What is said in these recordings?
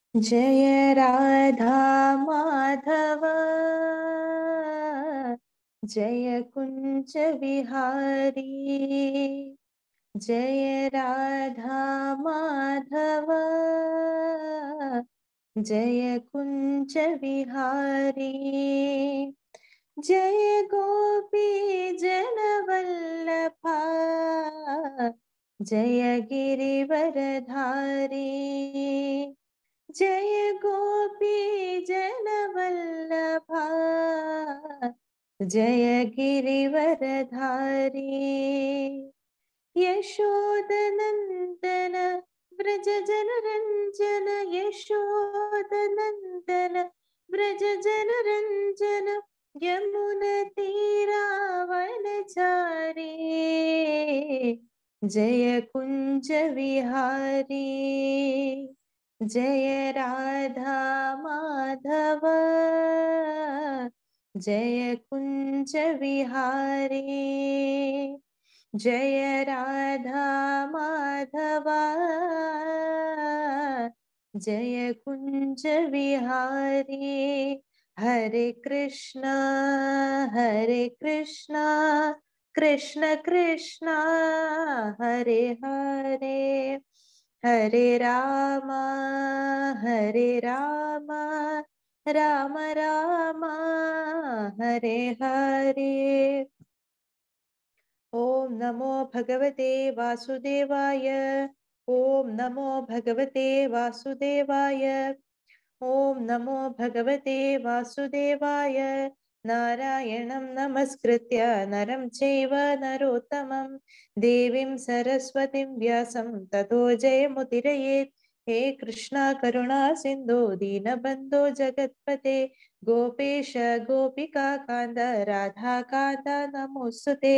जय राधा माधव जय कुञ्ज विहारी जय राधा माधव जय कुञ्ज विहारी जय गोपी जनवल्लभा जय गिरिवरधारी जय गोपी जनवल्लभा जय गिरिवरधारी यशोदनन्दन व्रज जनरञ्जन यशोदनन्दन व्रज जनरञ्जन यमुनतीरावनचारी जय कुञ्ज विहारी जय राधा माधव जय कुञ्ज विहारी जय राधा माधव जय कुञ्ज विहारी हरे कृष्ण हरे कृष्ण कृष्ण कृष्ण हरे हरे हरे राम हरे राम राम राम हरे हरे ॐ नमो भगवते वासुदेवाय ॐ नमो भगवते वासुदेवाय ॐ नमो भगवते वासुदेवाय नारायणं नमस्कृत्य नरं चैव नरोत्तमं देवीं सरस्वतीं व्यासं ततो जयमुदिरयेत् हे कृष्णा करुणा सिन्धो दीनबन्धो जगत्पते गोपेश गोपिका कान्द राधाकान्द नमोऽस्तु ते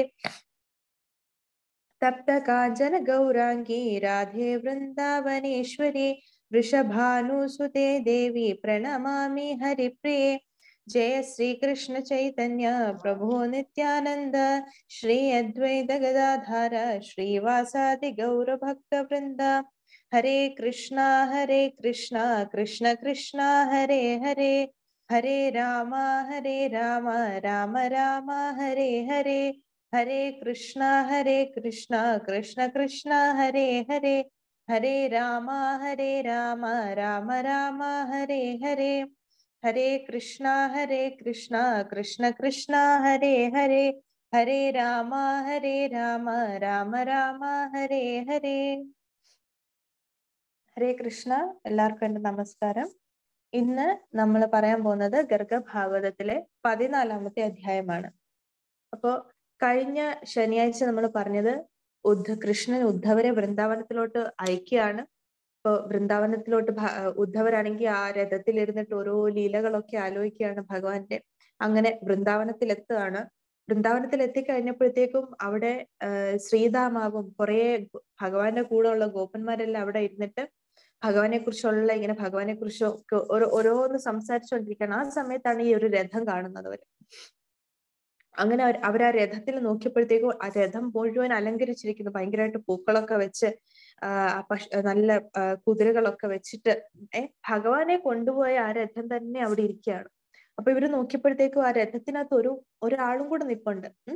तप्त काञ्चन गौराङ्गी राधे वृन्दावनेश्वरी वृषभानुसुते देवी प्रणमामि हरिप्रिये जय श्रीकृष्ण चैतन्य प्रभो नित्यानन्द श्री अद्वैत गदाधार श्रीवासादि गौरभक्तवृन्द हरे कृष्णा हरे कृष्णा कृष्ण कृष्णा हरे हरे हरे राम हरे राम राम राम हरे हरे हरे कृष्णा हरे कृष्णा कृष्ण कृष्ण हरे हरे हरे राम हरे राम राम राम हरे हरे हरे कृष्णा हरे कृष्णा कृष्ण कृष्ण हरे हरे ഹരേ രാമ ഹരേ രാമ രാമ രാമ ഹരേ ഹരേ ഹരേ കൃഷ്ണ എല്ലാവർക്കും എന്റെ നമസ്കാരം ഇന്ന് നമ്മൾ പറയാൻ പോകുന്നത് ഗർഗഭാഗവതത്തിലെ പതിനാലാമത്തെ അധ്യായമാണ് അപ്പോ കഴിഞ്ഞ ശനിയാഴ്ച നമ്മൾ പറഞ്ഞത് ഉദ്ധ കൃഷ്ണൻ ഉദ്ധവരെ വൃന്ദാവനത്തിലോട്ട് അയക്കുകയാണ് ഇപ്പൊ വൃന്ദാവനത്തിലോട്ട് ഉദ്ധവരാണെങ്കിൽ ആ രഥത്തിൽ ഇരുന്നിട്ട് ഓരോ ലീലകളൊക്കെ ആലോചിക്കുകയാണ് ഭഗവാന്റെ അങ്ങനെ വൃന്ദാവനത്തിൽ എത്തുകയാണ് വൃന്ദാവനത്തിൽ എത്തിക്കഴിഞ്ഞപ്പോഴത്തേക്കും അവിടെ ശ്രീതാമാവും കുറെ ഭഗവാന്റെ കൂടെ ഉള്ള ഗോപന്മാരെല്ലാം അവിടെ ഇരുന്നിട്ട് ഭഗവാനെ കുറിച്ചുള്ള ഇങ്ങനെ ഭഗവാനെ കുറിച്ചൊക്കെ ഓരോ ഓരോന്ന് സംസാരിച്ചുകൊണ്ടിരിക്കുകയാണ് ആ സമയത്താണ് ഈ ഒരു രഥം കാണുന്നത് അവര് അങ്ങനെ അവർ ആ രഥത്തിൽ നോക്കിയപ്പോഴത്തേക്കും ആ രഥം മുഴുവൻ അലങ്കരിച്ചിരിക്കുന്നു ഭയങ്കരമായിട്ട് പൂക്കളൊക്കെ വെച്ച് ആ പശു നല്ല കുതിരകളൊക്കെ വെച്ചിട്ട് ഏഹ് ഭഗവാനെ കൊണ്ടുപോയ ആ രഥം തന്നെ അവിടെ ഇരിക്കുകയാണ് അപ്പൊ ഇവര് നോക്കിയപ്പോഴത്തേക്കും ആ രഥത്തിനകത്ത് ഒരു ഒരാളും കൂടെ നിപ്പുണ്ട് ഉം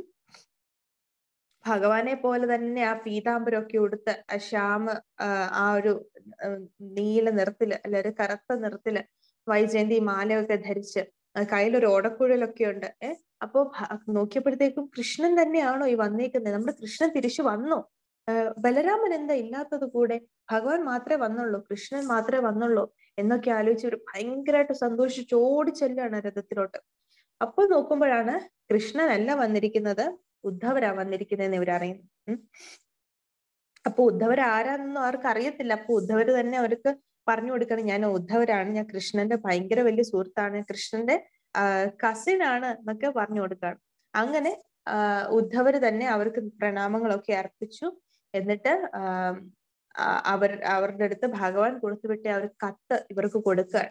ഭഗവാനെ പോലെ തന്നെ ആ പീതാംബരമൊക്കെ ഉടുത്ത് ആ ശ്യാമ ആ ഒരു നീല നിറത്തില് അല്ല ഒരു കറുത്ത നിറത്തില് വൈജയന്തി മാലയൊക്കെ ധരിച്ച് കയ്യിലൊരു ഓടക്കുഴലൊക്കെ ഉണ്ട് ഏഹ് അപ്പോ നോക്കിയപ്പോഴത്തേക്കും കൃഷ്ണൻ തന്നെയാണോ ഈ വന്നേക്കുന്നത് നമ്മുടെ കൃഷ്ണൻ തിരിച്ചു വന്നു ബലരാമൻ എന്താ ഇല്ലാത്തത് കൂടെ ഭഗവാൻ മാത്രമേ വന്നുള്ളൂ കൃഷ്ണൻ മാത്രമേ വന്നുള്ളൂ എന്നൊക്കെ ആലോചിച്ച് ഒരു ഭയങ്കരമായിട്ട് സന്തോഷിച്ച് ഓടിച്ചെല്ലാണ് രഥത്തിലോട്ട് അപ്പൊ നോക്കുമ്പോഴാണ് കൃഷ്ണനല്ല വന്നിരിക്കുന്നത് ഉദ്ധവരാ വന്നിരിക്കുന്നതെന്ന് ഇവരറിയുന്നു ഉം അപ്പൊ ഉദ്ധവർ ആരാന്നൊന്നും അവർക്ക് അറിയത്തില്ല അപ്പൊ ഉദ്ധവര് തന്നെ അവർക്ക് പറഞ്ഞു കൊടുക്കണം ഞാൻ ഉദ്ധവരാണ് ഞാൻ കൃഷ്ണന്റെ ഭയങ്കര വലിയ സുഹൃത്താണ് കൃഷ്ണന്റെ കസിൻ ആണ് എന്നൊക്കെ പറഞ്ഞു കൊടുക്കുകയാണ് അങ്ങനെ ഉദ്ധവര് തന്നെ അവർക്ക് പ്രണാമങ്ങളൊക്കെ അർപ്പിച്ചു എന്നിട്ട് അവർ അവരുടെ അടുത്ത് ഭഗവാൻ കൊടുത്തുവിട്ട അവർ കത്ത് ഇവർക്ക് കൊടുക്കുകയാണ്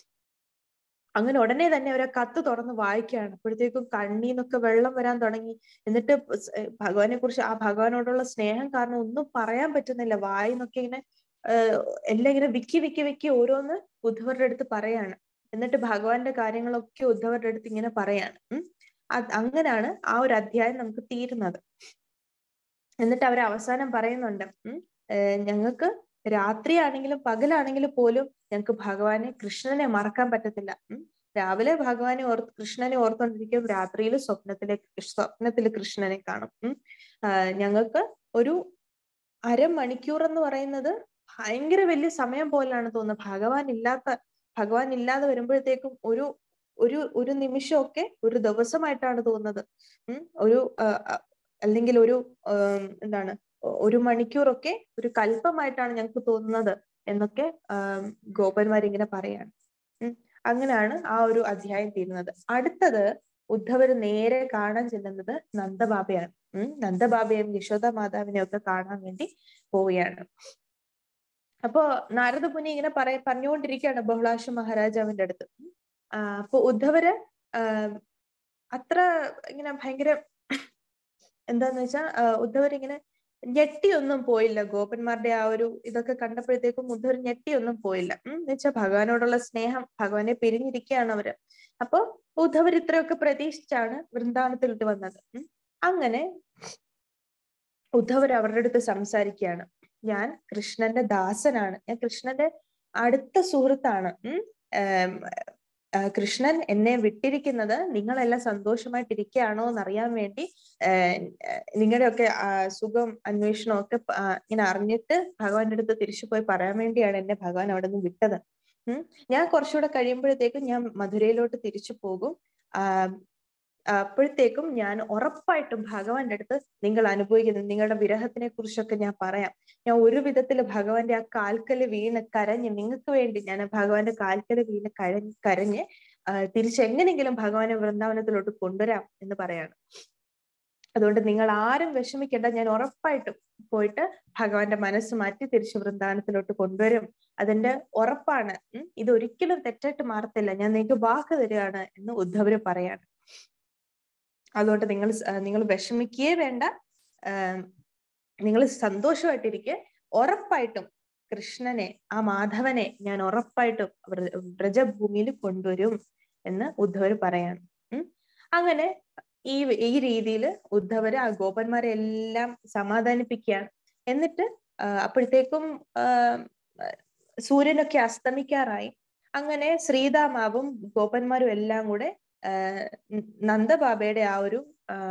അങ്ങനെ ഉടനെ തന്നെ അവരെ കത്ത് തുറന്ന് വായിക്കുകയാണ് അപ്പോഴത്തേക്കും കണ്ണീന്നൊക്കെ വെള്ളം വരാൻ തുടങ്ങി എന്നിട്ട് ഭഗവാനെ കുറിച്ച് ആ ഭഗവാനോടുള്ള സ്നേഹം കാരണം ഒന്നും പറയാൻ പറ്റുന്നില്ല വായിന്നൊക്കെ ഇങ്ങനെ ആഹ് എല്ലാം ഇങ്ങനെ വിക്കി വിക്കി വിക്കി ഓരോന്ന് ഉദ്ധവരുടെ അടുത്ത് പറയാണ് എന്നിട്ട് ഭഗവാന്റെ കാര്യങ്ങളൊക്കെ ഉദ്ധവരുടെ അടുത്ത് ഇങ്ങനെ പറയാണ് ഉം അത് അങ്ങനാണ് ആ ഒരു അധ്യായം നമുക്ക് തീരുന്നത് എന്നിട്ട് അവർ അവസാനം പറയുന്നുണ്ട് ഉം ഏർ ഞങ്ങൾക്ക് രാത്രിയാണെങ്കിലും പകലാണെങ്കിലും പോലും ഞങ്ങൾക്ക് ഭഗവാനെ കൃഷ്ണനെ മറക്കാൻ പറ്റത്തില്ല ഉം രാവിലെ ഭഗവാനെ ഓർത്ത് കൃഷ്ണനെ ഓർത്തോണ്ടിരിക്കും രാത്രിയിൽ സ്വപ്നത്തിലെ സ്വപ്നത്തിൽ കൃഷ്ണനെ കാണും ഉം ആഹ് ഞങ്ങൾക്ക് ഒരു അരമണിക്കൂർ എന്ന് പറയുന്നത് ഭയങ്കര വലിയ സമയം പോലാണ് തോന്നുന്നത് ഭഗവാൻ ഇല്ലാത്ത ഭഗവാൻ ഇല്ലാതെ വരുമ്പോഴത്തേക്കും ഒരു ഒരു ഒരു നിമിഷമൊക്കെ ഒരു ദിവസമായിട്ടാണ് തോന്നുന്നത് ഉം ഒരു ആഹ് അല്ലെങ്കിൽ ഒരു ആഹ് എന്താണ് ഒരു മണിക്കൂറൊക്കെ ഒരു കൽപ്പമായിട്ടാണ് ഞങ്ങൾക്ക് തോന്നുന്നത് എന്നൊക്കെ ആഹ് ഗോപന്മാർ ഇങ്ങനെ പറയാണ് ഉം അങ്ങനെയാണ് ആ ഒരു അധ്യായം തീരുന്നത് അടുത്തത് ഉദ്ധവര് നേരെ കാണാൻ ചെല്ലുന്നത് നന്ദബാബയാണ് ഉം നന്ദബാബയും യശോദ മാതാവിനെയും ഒക്കെ കാണാൻ വേണ്ടി പോവുകയാണ് അപ്പോ നാരദ മുനി ഇങ്ങനെ പറയ പറഞ്ഞുകൊണ്ടിരിക്കുകയാണ് ബഹുളാശ മഹാരാജാവിന്റെ അടുത്ത് ആ അപ്പൊ ഉദ്ധവര് ആഹ് അത്ര ഇങ്ങനെ ഭയങ്കര എന്താന്ന് വെച്ചാൽ ഉദ്ധവരിങ്ങനെ ഞെട്ടിയൊന്നും പോയില്ല ഗോപന്മാരുടെ ആ ഒരു ഇതൊക്കെ കണ്ടപ്പോഴത്തേക്കും ഉദ്ധവർ ഞെട്ടിയൊന്നും പോയില്ല ഉം എന്ന് വെച്ചാൽ ഭഗവാനോടുള്ള സ്നേഹം ഭഗവാനെ പിരിഞ്ഞിരിക്കുകയാണ് അവര് അപ്പൊ ഉദ്ധവർ ഇത്രയൊക്കെ പ്രതീക്ഷിച്ചാണ് വൃന്ദാവനത്തിലോട്ട് വന്നത് ഉം അങ്ങനെ ഉദ്ധവർ അവരുടെ അടുത്ത് സംസാരിക്കുകയാണ് ഞാൻ കൃഷ്ണന്റെ ദാസനാണ് ഞാൻ കൃഷ്ണന്റെ അടുത്ത സുഹൃത്താണ് ഉം കൃഷ്ണൻ എന്നെ വിട്ടിരിക്കുന്നത് നിങ്ങളെല്ലാം സന്തോഷമായിട്ടിരിക്കുകയാണോ എന്നറിയാൻ വേണ്ടി നിങ്ങളുടെയൊക്കെ സുഖം അന്വേഷണം ഒക്കെ ഇങ്ങനെ അറിഞ്ഞിട്ട് ഭഗവാന്റെ അടുത്ത് തിരിച്ചു പോയി പറയാൻ വേണ്ടിയാണ് എന്നെ ഭഗവാൻ അവിടെ നിന്ന് വിട്ടത് ഉം ഞാൻ കുറച്ചുകൂടെ കഴിയുമ്പോഴത്തേക്കും ഞാൻ മധുരയിലോട്ട് തിരിച്ചു പോകും ആഹ് അപ്പോഴത്തേക്കും ഞാൻ ഉറപ്പായിട്ടും ഭഗവാന്റെ അടുത്ത് നിങ്ങൾ അനുഭവിക്കുന്ന നിങ്ങളുടെ വിരഹത്തിനെ കുറിച്ചൊക്കെ ഞാൻ പറയാം ഞാൻ ഒരു വിധത്തിൽ ഭഗവാന്റെ ആ കാൽക്കല് വീണ് കരഞ്ഞ് നിങ്ങൾക്ക് വേണ്ടി ഞാൻ ഭഗവാന്റെ കാൽക്കല് വീണ് കരഞ്ഞ് കരഞ്ഞ് തിരിച്ചെങ്ങനെങ്കിലും ഭഗവാനെ വൃന്ദാവനത്തിലോട്ട് കൊണ്ടുവരാം എന്ന് പറയാണ് അതുകൊണ്ട് നിങ്ങൾ ആരും വിഷമിക്കേണ്ട ഞാൻ ഉറപ്പായിട്ടും പോയിട്ട് ഭഗവാന്റെ മനസ്സ് മാറ്റി തിരിച്ച് വൃന്ദാവനത്തിലോട്ട് കൊണ്ടുവരും അതിന്റെ ഉറപ്പാണ് ഉം ഇത് ഒരിക്കലും തെറ്റായിട്ട് മാറത്തില്ല ഞാൻ നിങ്ങൾക്ക് വാക്ക് തരികയാണ് എന്ന് ഉദ്ധവര് പറയാണ് അതുകൊണ്ട് നിങ്ങൾ നിങ്ങൾ വിഷമിക്കുകയേ വേണ്ട നിങ്ങൾ സന്തോഷമായിട്ടിരിക്കെ ഉറപ്പായിട്ടും കൃഷ്ണനെ ആ മാധവനെ ഞാൻ ഉറപ്പായിട്ടും വ്രജഭൂമിയിൽ കൊണ്ടുവരും എന്ന് ഉദ്ധവര് പറയാണ് ഉം അങ്ങനെ ഈ ഈ രീതിയിൽ ഉദ്ധവര് ആ ഗോപന്മാരെ എല്ലാം സമാധാനിപ്പിക്കുകയാണ് എന്നിട്ട് അപ്പോഴത്തേക്കും സൂര്യനൊക്കെ അസ്തമിക്കാറായി അങ്ങനെ ശ്രീതാമാവും ഗോപന്മാരും എല്ലാം കൂടെ നന്ദബാബയുടെ ആ ഒരു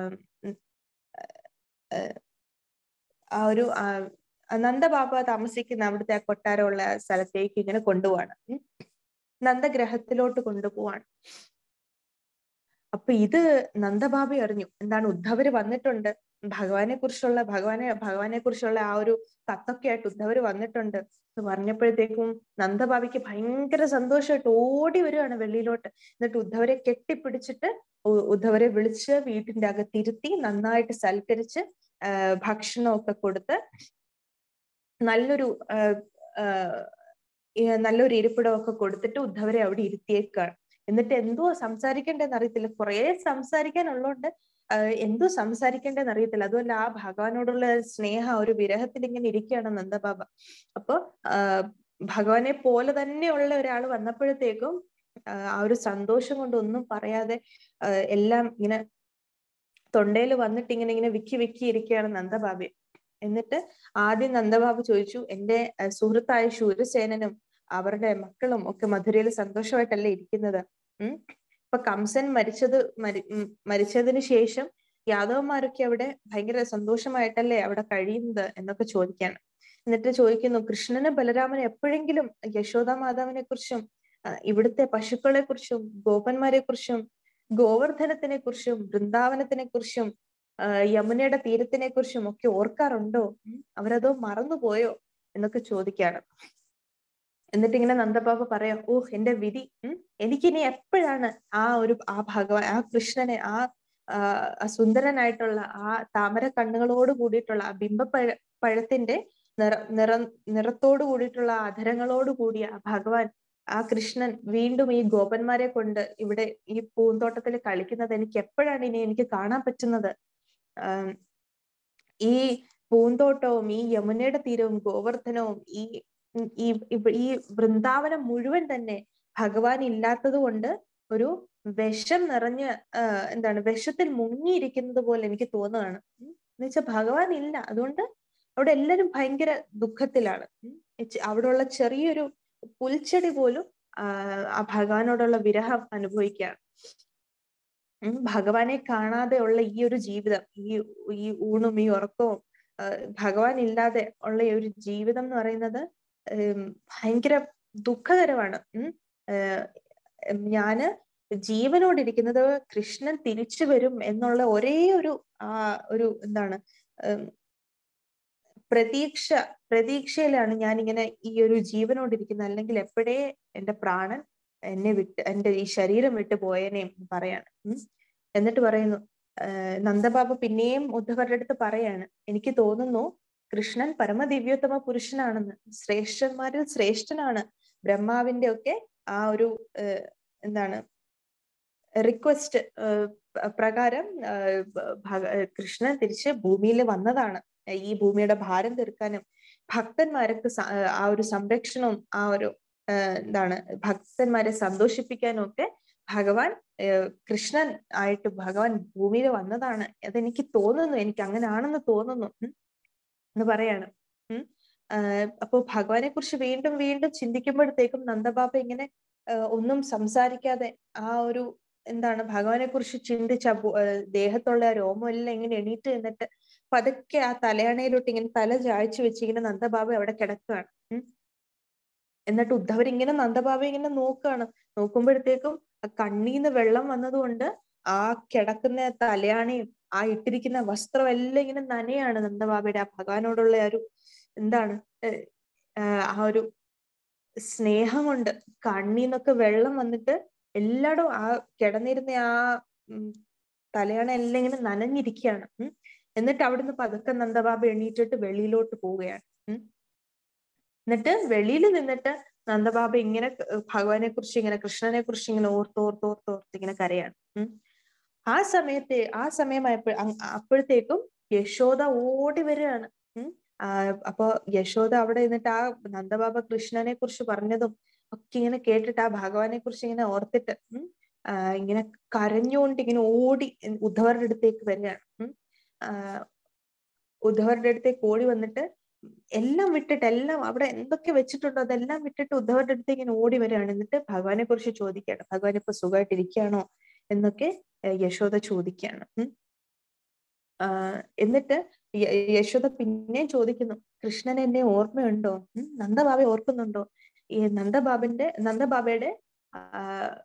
ആ ഒരു നന്ദബാബ താമസിക്കുന്ന അവിടുത്തെ ആ കൊട്ടാരമുള്ള സ്ഥലത്തേക്ക് ഇങ്ങനെ കൊണ്ടുപോവാണ് നന്ദഗ്രഹത്തിലോട്ട് കൊണ്ടുപോവാണ് അപ്പൊ ഇത് നന്ദബാബ അറിഞ്ഞു എന്താണ് ഉദ്ധവര് വന്നിട്ടുണ്ട് ഭഗവാനെ കുറിച്ചുള്ള ഭഗവാനെ ഭഗവാനെ കുറിച്ചുള്ള ആ ഒരു കത്തൊക്കെ ആയിട്ട് ഉദ്ധവര് വന്നിട്ടുണ്ട് എന്ന് പറഞ്ഞപ്പോഴത്തേക്കും നന്ദബാബയ്ക്ക് ഭയങ്കര സന്തോഷമായിട്ട് ഓടി വരുവാണ് വെളിയിലോട്ട് എന്നിട്ട് ഉദ്ധവരെ കെട്ടിപ്പിടിച്ചിട്ട് ഉദ്ധവരെ വിളിച്ച് വീട്ടിന്റെ അകത്തിരുത്തി നന്നായിട്ട് സൽക്കരിച്ച് ഭക്ഷണമൊക്കെ കൊടുത്ത് നല്ലൊരു നല്ലൊരു ഇരിപ്പിടമൊക്കെ കൊടുത്തിട്ട് ഉദ്ധവരെ അവിടെ ഇരുത്തിയേക്കാണ് എന്നിട്ട് എന്തോ സംസാരിക്കേണ്ടതെന്ന് അറിയത്തില്ല കുറെ സംസാരിക്കാനുള്ളതുകൊണ്ട് എന്തോ സംസാരിക്കേണ്ടതെന്ന് അറിയത്തില്ല അതുമല്ല ആ ഭഗവാനോടുള്ള സ്നേഹം ഒരു വിരഹത്തിൽ ഇങ്ങനെ ഇരിക്കുകയാണ് നന്ദബാബ അപ്പൊ ഭഗവാനെ പോലെ തന്നെയുള്ള ഒരാൾ വന്നപ്പോഴത്തേക്കും ആ ഒരു സന്തോഷം കൊണ്ട് ഒന്നും പറയാതെ എല്ലാം ഇങ്ങനെ തൊണ്ടയിൽ വന്നിട്ട് ഇങ്ങനെ ഇങ്ങനെ വിക്കി വിക്കി ഇരിക്കുകയാണ് നന്ദബാബി എന്നിട്ട് ആദ്യം നന്ദബാബു ചോദിച്ചു എന്റെ സുഹൃത്തായ ശൂരസേനനും അവരുടെ മക്കളും ഒക്കെ മധുരയിൽ സന്തോഷമായിട്ടല്ലേ ഇരിക്കുന്നത് ഉം ഇപ്പൊ കംസൻ മരിച്ചത് മരി മരിച്ചതിന് ശേഷം യാദവന്മാരൊക്കെ അവിടെ ഭയങ്കര സന്തോഷമായിട്ടല്ലേ അവിടെ കഴിയുന്നത് എന്നൊക്കെ ചോദിക്കാണ് എന്നിട്ട് ചോദിക്കുന്നു കൃഷ്ണനും ബലരാമനും എപ്പോഴെങ്കിലും യശോദ മാതാവിനെ കുറിച്ചും ഇവിടുത്തെ പശുക്കളെ കുറിച്ചും ഗോപന്മാരെ കുറിച്ചും ഗോവർദ്ധനത്തിനെ കുറിച്ചും വൃന്ദാവനത്തിനെ കുറിച്ചും യമുനയുടെ തീരത്തിനെ കുറിച്ചും ഒക്കെ ഓർക്കാറുണ്ടോ അവരതോ മറന്നുപോയോ എന്നൊക്കെ ചോദിക്കാണ് എന്നിട്ട് ഇങ്ങനെ നന്ദബാബ പറയാം ഓ എന്റെ വിധി ഉം എനിക്കിനി എപ്പോഴാണ് ആ ഒരു ആ ഭഗവാൻ ആ കൃഷ്ണനെ ആ സുന്ദരനായിട്ടുള്ള ആ താമര കണ്ണുകളോട് കൂടിയിട്ടുള്ള ആ ബിംബപ്പഴ പഴത്തിന്റെ നിറ നിറ നിറത്തോട് കൂടിയിട്ടുള്ള അധരങ്ങളോട് കൂടിയ ആ ഭഗവാൻ ആ കൃഷ്ണൻ വീണ്ടും ഈ ഗോപന്മാരെ കൊണ്ട് ഇവിടെ ഈ പൂന്തോട്ടത്തിൽ കളിക്കുന്നത് എനിക്ക് എപ്പോഴാണ് ഇനി എനിക്ക് കാണാൻ പറ്റുന്നത് ഈ പൂന്തോട്ടവും ഈ യമുനയുടെ തീരവും ഗോവർദ്ധനവും ഈ ഉം ഈ ഇവ- ഈ വൃന്ദാവനം മുഴുവൻ തന്നെ ഭഗവാൻ ഇല്ലാത്തത് കൊണ്ട് ഒരു വിഷം നിറഞ്ഞ ആഹ് എന്താണ് വിഷത്തിൽ മുങ്ങിയിരിക്കുന്നത് പോലെ എനിക്ക് തോന്നുകയാണ് ഉം. എന്ന് വെച്ചാൽ ഭഗവാൻ ഇല്ല അതുകൊണ്ട് അവിടെ എല്ലാരും ഭയങ്കര ദുഃഖത്തിലാണ് ഉം. ചെ- അവിടെയുള്ള ചെറിയൊരു പുൽച്ചെടി പോലും ആഹ് ആ ഭഗവാനോടുള്ള വിരഹം അനുഭവിക്കുകയാണ് ഉം. ഭഗവാനെ കാണാതെ ഉള്ള ഈ ഒരു ജീവിതം ഈ ഈ ഊണും ഈ ഉറക്കവും ആഹ് ഭഗവാൻ ഇല്ലാതെ ഉള്ള ഈ ഒരു ജീവിതം എന്ന് പറയുന്നത് ഉം ഭയങ്കര ദുഃഖകരമാണ് ഉം ആഹ് ഉം ഞാന് ജീവനോടിരിക്കുന്നത് കൃഷ്ണൻ തിരിച്ചു വരും എന്നുള്ള ഒരേ ഒരു ആ ഒരു എന്താണ് ഉം പ്രതീക്ഷ പ്രതീക്ഷയിലാണ് ഞാൻ ഇങ്ങനെ ഈ ഒരു ജീവനോടിരിക്കുന്നത് അല്ലെങ്കിൽ എപ്പോഴേ എന്റെ പ്രാണൻ എന്നെ വിട്ട് എന്റെ ഈ ശരീരം വിട്ട് പോയേനെ എന്ന് പറയാണ് ഉം എന്നിട്ട് പറയുന്നു ആഹ് നന്ദബാബ പിന്നെയും ഉദ്ധവരുടെ അടുത്ത് പറയാണ് എനിക്ക് തോന്നുന്നു കൃഷ്ണൻ പരമദിവ്യോത്തമ പുരുഷനാണെന്ന് ശ്രേഷ്ഠന്മാരിൽ ശ്രേഷ്ഠനാണ് ബ്രഹ്മാവിന്റെ ഒക്കെ ആ ഒരു ആഹ് എന്താണ് റിക്വസ്റ്റ് പ്രകാരം ആഹ് ഭഗ- കൃഷ്ണൻ തിരിച്ച് ഭൂമിയിൽ വന്നതാണ് ഈ ഭൂമിയുടെ ഭാരം തീർക്കാനും ഭക്തന്മാർക്ക് സ- ആ ഒരു സംരക്ഷണവും ആ ഒരു ആഹ് എന്താണ് ഭക്തന്മാരെ സന്തോഷിപ്പിക്കാനും ഒക്കെ ഭഗവാൻ ആഹ് കൃഷ്ണൻ ആയിട്ട് ഭഗവാൻ ഭൂമിയിൽ വന്നതാണ് അതെനിക്ക് തോന്നുന്നു എനിക്ക് അങ്ങനെയാണെന്ന് തോന്നുന്നു ഉം എന്ന് പറയാണ് ഉം ആഹ് അപ്പൊ ഭഗവാനെ കുറിച്ച് വീണ്ടും വീണ്ടും ചിന്തിക്കുമ്പോഴത്തേക്കും നന്ദബാബ ഇങ്ങനെ ആഹ് ഒന്നും സംസാരിക്കാതെ ആ ഒരു എന്താണ് ഭഗവാനെ കുറിച്ച് ചിന്തിച്ച ആ ബു- ആഹ് ദേഹത്തുള്ള ആ രോമം എല്ലാം ഇങ്ങനെ എണീറ്റ് നിന്നിട്ട് പതുക്കെ ആ തലയണയിലോട്ട് ഇങ്ങനെ തല ചായ്ച്ചു വെച്ച് ഇങ്ങനെ നന്ദബാബ അവിടെ കിടക്കുകയാണ് ഉം എന്നിട്ട് ഉദ്ധവർ ഇങ്ങനെ നന്ദബാബ ഇങ്ങനെ നോക്കുകയാണ് നോക്കുമ്പോഴത്തേക്കും ആ കണ്ണീന്ന് വെള്ളം വന്നതുകൊണ്ട് ആ കിടക്കുന്ന തലയാണയും ആ ഇട്ടിരിക്കുന്ന വസ്ത്രം എല്ലാം ഇങ്ങനെ നനയാണ് നന്ദബാബയുടെ ആ ഭഗവാനോടുള്ള ആ ഒരു എന്താണ് ഏഹ് ആഹ് ആ ഒരു സ്നേഹം കൊണ്ട് കണ്ണീന്നൊക്കെ വെള്ളം വന്നിട്ട് എല്ലായിടും ആ കിടന്നിരുന്ന ആ ഉം, തലയണ എല്ലാം ഇങ്ങനെ നനഞ്ഞിരിക്കുകയാണ് ഉം എന്നിട്ട് അവിടുന്ന് പതുക്കെ നന്ദബാബ എണീറ്റിട്ട് വെളിയിലോട്ട് പോവുകയാണ് ഉം എന്നിട്ട് വെളിയിൽ നിന്നിട്ട് നന്ദബാബ ഇങ്ങനെ ഭഗവാനെ കുറിച്ച് ഇങ്ങനെ കൃഷ്ണനെ കുറിച്ച് ഇങ്ങനെ ഓർത്ത് ഓർത്ത് ഓർത്ത് ഓർത്ത് ഇങ്ങനെ കരയാണ് ഉം ആ സമയത്തെ ആ സമയമായപ്പോ അ- അപ്പോഴത്തേക്കും യശോദ ഓടി വരികയാണ് ഉം ആ, അപ്പൊ യശോദ അവിടെ നിന്നിട്ട് ആ നന്ദബാബ കൃഷ്ണനെ കുറിച്ച് പറഞ്ഞതും ഒക്കെ ഇങ്ങനെ കേട്ടിട്ട് ആ ഭഗവാനെ കുറിച്ച് ഇങ്ങനെ ഓർത്തിട്ട് ഉം ആ, ഇങ്ങനെ കരഞ്ഞുകൊണ്ട് ഇങ്ങനെ ഓടി ഉദ്ധവരുടെ അടുത്തേക്ക് വരികയാണ് ഉം ആ, ഉദ്ധവരുടെ അടുത്തേക്ക് ഓടി വന്നിട്ട് എല്ലാം വിട്ടിട്ട് എല്ലാം അവിടെ എന്തൊക്കെ വെച്ചിട്ടുണ്ടോ അതെല്ലാം വിട്ടിട്ട് ഉദ്ധവരുടെ അടുത്തേക്ക് ഇങ്ങനെ ഓടി വരികയാണ് എന്നിട്ട് ഭഗവാനെ കുറിച്ച് ചോദിക്കുകയാണ് ഭഗവാൻ ഇപ്പൊ സുഖമായിട്ടിരിക്കുകയാണോ എന്നൊക്കെ ഏഹ് യശോദ ചോദിക്കുകയാണ് ഉം ആഹ് എന്നിട്ട് യ- യശോദ പിന്നെയും ചോദിക്കുന്നു കൃഷ്ണൻ എന്നെ ഓർമ്മയുണ്ടോ ഉം നന്ദബാബയെ ഓർക്കുന്നുണ്ടോ ഈ നന്ദബാബന്റെ നന്ദബാബയുടെ ആഹ്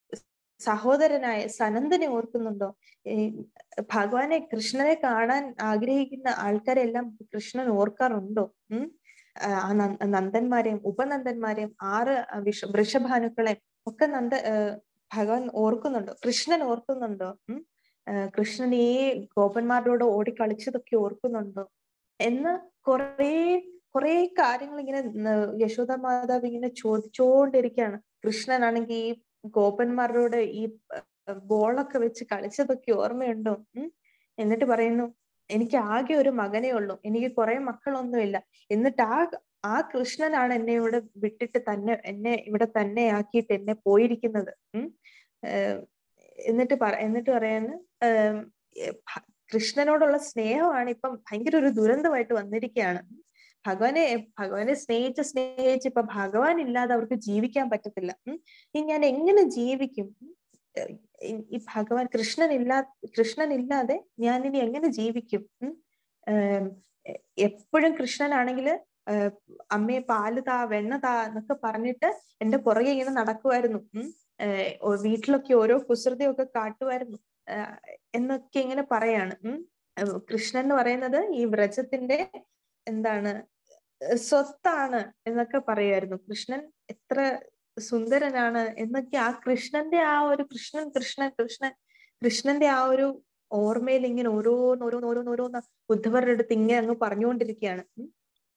സഹോദരനായ സനന്ദനെ ഓർക്കുന്നുണ്ടോ ഈ ഭഗവാനെ കൃഷ്ണനെ കാണാൻ ആഗ്രഹിക്കുന്ന ആൾക്കാരെല്ലാം കൃഷ്ണൻ ഓർക്കാറുണ്ടോ ഉം ആഹ് ആ നന്ദ നന്ദന്മാരെയും ഉപനന്ദന്മാരെയും ആറ് വിഷ വൃഷഭാനുക്കളെയും ഒക്കെ നന്ദ ആഹ് ഭഗവാൻ ഓർക്കുന്നുണ്ടോ കൃഷ്ണൻ ഓർക്കുന്നുണ്ടോ ഉം ആഹ് കൃഷ്ണൻ ഈ ഗോപന്മാരോട് ഓടി കളിച്ചതൊക്കെ ഓർക്കുന്നുണ്ടോ എന്ന് കുറേ കുറേ കാര്യങ്ങൾ ഇങ്ങനെ ന- യശോദ മാതാവ് ഇങ്ങനെ ചോദിച്ചോണ്ടിരിക്കുകയാണ് കൃഷ്ണനാണെങ്കിൽ ഈ ഗോപന്മാരോട് ഈ ബോളൊക്കെ വെച്ച് കളിച്ചതൊക്കെ ഓർമ്മയുണ്ടോ ഉം എന്നിട്ട് പറയുന്നു എനിക്ക് ആകെ ഒരു മകനേ ഉള്ളൂ എനിക്ക് കുറെ മക്കളൊന്നുമില്ല എന്നിട്ട് ആ ആ കൃഷ്ണനാണ് എന്നെ ഇവിടെ വിട്ടിട്ട് തന്നെ എന്നെ ഇവിടെ തന്നെ ആക്കിയിട്ട് എന്നെ പോയിരിക്കുന്നത് ഉം ഏഹ് എന്നിട്ട് പറ എന്നിട്ട് പറയുന്നു ഏഹ് ഭ- കൃഷ്ണനോടുള്ള സ്നേഹമാണ് ഇപ്പം ഭയങ്കര ഒരു ദുരന്തമായിട്ട് വന്നിരിക്കുകയാണ് ഭഗവാനെ ഭഗവാനെ സ്നേഹിച്ച് സ്നേഹിച്ച് ഇപ്പൊ ഭഗവാൻ ഇല്ലാതെ അവർക്ക് ജീവിക്കാൻ പറ്റത്തില്ല ഉം ഇനി ഞാൻ എങ്ങനെ ജീവിക്കും ഉം ഏഹ് ഈ- ഈ ഭഗവാൻ കൃഷ്ണൻ ഇല്ലാ കൃഷ്ണൻ ഇല്ലാതെ ഞാൻ ഇനി എങ്ങനെ ജീവിക്കും ഉം ഏഹ് എപ്പോഴും കൃഷ്ണനാണെങ്കിൽ അമ്മയെ പാല് താ വെണ്ണ താ എന്നൊക്കെ പറഞ്ഞിട്ട് എന്റെ പുറകെ ഇങ്ങനെ നടക്കുമായിരുന്നു ഉം ഏഹ് ഓ- വീട്ടിലൊക്കെ ഓരോ കുസൃതിയൊക്കെ കാട്ടുമായിരുന്നു ആഹ് എന്നൊക്കെ ഇങ്ങനെ പറയാണ് ഉം ഏഹ് കൃഷ്ണൻ എന്ന് പറയുന്നത് ഈ വ്രജത്തിന്റെ എന്താണ് ഏഹ് സ്വത്താണ് എന്നൊക്കെ പറയുമായിരുന്നു കൃഷ്ണൻ എത്ര സുന്ദരനാണ് എന്നൊക്കെ ആ കൃഷ്ണന്റെ ആ ഒരു കൃഷ്ണൻ കൃഷ്ണൻ കൃഷ്ണൻ കൃഷ്ണന്റെ ആ ഒരു ഓർമ്മയിൽ ഇങ്ങനെ ഓരോന്ന് ഓരോന്ന് ഓരോന്ന് ഓരോന്ന് ഉദ്ധവരുടെ അടുത്ത് ഇങ്ങനെ അങ്ങ് പറഞ്ഞുകൊണ്ടിരിക്കുകയാണ് ഉം.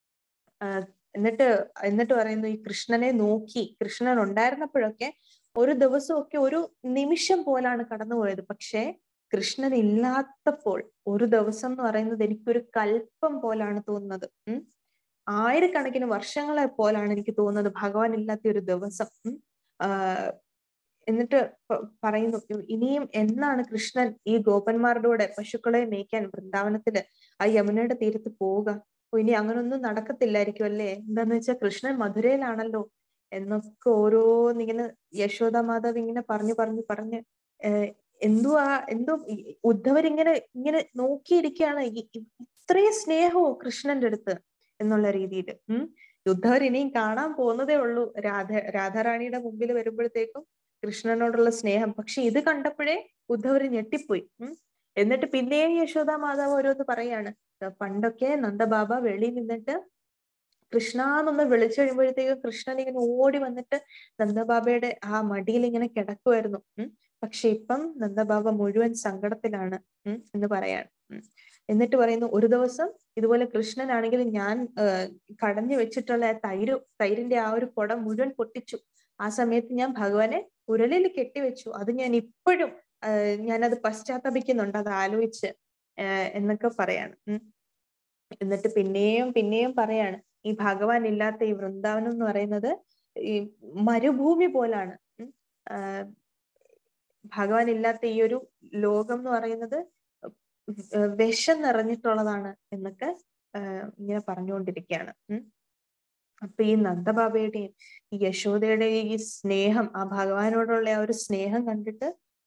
ആഹ് എന്നിട്ട് എന്നിട്ട് പറയുന്നു ഈ കൃഷ്ണനെ നോക്കി കൃഷ്ണൻ ഉണ്ടായിരുന്നപ്പോഴൊക്കെ ഒരു ദിവസമൊക്കെ ഒരു നിമിഷം പോലാണ് കടന്നുപോയത് പക്ഷേ കൃഷ്ണൻ ഇല്ലാത്തപ്പോൾ ഒരു ദിവസം എന്ന് പറയുന്നത് എനിക്കൊരു കൽപ്പം പോലാണ് തോന്നുന്നത് ഉം ആയിരക്കണക്കിന് വർഷങ്ങളെ പോലാണ് എനിക്ക് തോന്നുന്നത് ഭഗവാൻ ഇല്ലാത്ത ഒരു ദിവസം ഉം. ആഹ് എന്നിട്ട് പ- പറയുന്നു ഇനിയും എന്നാണ് കൃഷ്ണൻ ഈ ഗോപന്മാരുടെ കൂടെ പശുക്കളെ മേയ്ക്കാൻ വൃന്ദാവനത്തില് ആ യമുനയുടെ തീരത്ത് പോവുക ഓ, ഇനി അങ്ങനൊന്നും നടക്കത്തില്ലായിരിക്കും അല്ലേ എന്താന്ന് വെച്ചാൽ കൃഷ്ണൻ മധുരയിലാണല്ലോ എന്നൊക്കെ ഓരോന്നിങ്ങനെ യശോദ മാതാവ് ഇങ്ങനെ പറഞ്ഞു പറഞ്ഞു പറഞ്ഞ് ഏഹ് എന്തുവാ എന്തോ ഈ- ഉദ്ധവരിങ്ങനെ ഇങ്ങനെ നോക്കിയിരിക്കുകയാണ് ഈ- ഈ- ഇത്രയും സ്നേഹമോ കൃഷ്ണന്റെ അടുത്ത് എന്നുള്ള രീതിയിൽ ഉം ഉദ്ധവർ ഇനിയും കാണാൻ പോകുന്നതേ ഉള്ളൂ രാധ രാധാറാണിയുടെ മുമ്പിൽ വരുമ്പോഴത്തേക്കും കൃഷ്ണനോടുള്ള സ്നേഹം പക്ഷെ ഇത് കണ്ടപ്പോഴേ ഉദ്ധവർ ഞെട്ടിപ്പോയി ഉം എന്നിട്ട് പിന്നെയും യശോദ മാതാവ് ഓരോന്ന് പറയാണ് പണ്ടൊക്കെ നന്ദബാബ വെളിയിൽ നിന്നിട്ട് കൃഷ്ണ എന്നൊന്ന് വിളിച്ചു കഴിയുമ്പോഴത്തേക്ക് കൃഷ്ണൻ ഇങ്ങനെ ഓടി വന്നിട്ട് നന്ദബാബയുടെ ആ മടിയിൽ ഇങ്ങനെ കിടക്കുമായിരുന്നു ഉം പക്ഷെ ഇപ്പം നന്ദബാബ മുഴുവൻ സങ്കടത്തിലാണ് ഉം എന്ന് പറയാണ് ഉം എന്നിട്ട് പറയുന്നു ഒരു ദിവസം ഇതുപോലെ കൃഷ്ണനാണെങ്കിൽ ഞാൻ ആഹ് കടഞ്ഞു വെച്ചിട്ടുള്ള ആ തൈര് തൈരിന്റെ ആ ഒരു കുടം മുഴുവൻ പൊട്ടിച്ചു ആ സമയത്ത് ഞാൻ ഭഗവാനെ ഉരലിൽ കെട്ടിവെച്ചു അത് ഞാൻ ഇപ്പോഴും ആഹ് ഞാനത് പശ്ചാത്തപിക്കുന്നുണ്ട് അത് ആലോചിച്ച് ആഹ് എന്നൊക്കെ പറയാണ് ഉം എന്നിട്ട് പിന്നെയും പിന്നെയും പറയാണ് ഈ ഭഗവാൻ ഇല്ലാത്ത ഈ വൃന്ദാവനം എന്ന് പറയുന്നത് ഈ മരുഭൂമി പോലാണ് ഉം. ആഹ് ഭഗവാൻ ഇല്ലാത്ത ഈ ഒരു ലോകം എന്ന് പറയുന്നത് ഏർ വിഷം നിറഞ്ഞിട്ടുള്ളതാണ് എന്നൊക്കെ ആഹ് ഇങ്ങനെ പറഞ്ഞുകൊണ്ടിരിക്കുകയാണ് ഉം അപ്പൊ ഈ നന്ദബാബയുടെയും ഈ യശോദയുടെയും ഈ സ്നേഹം ആ ഭഗവാനോടുള്ള ആ ഒരു സ്നേഹം കണ്ടിട്ട്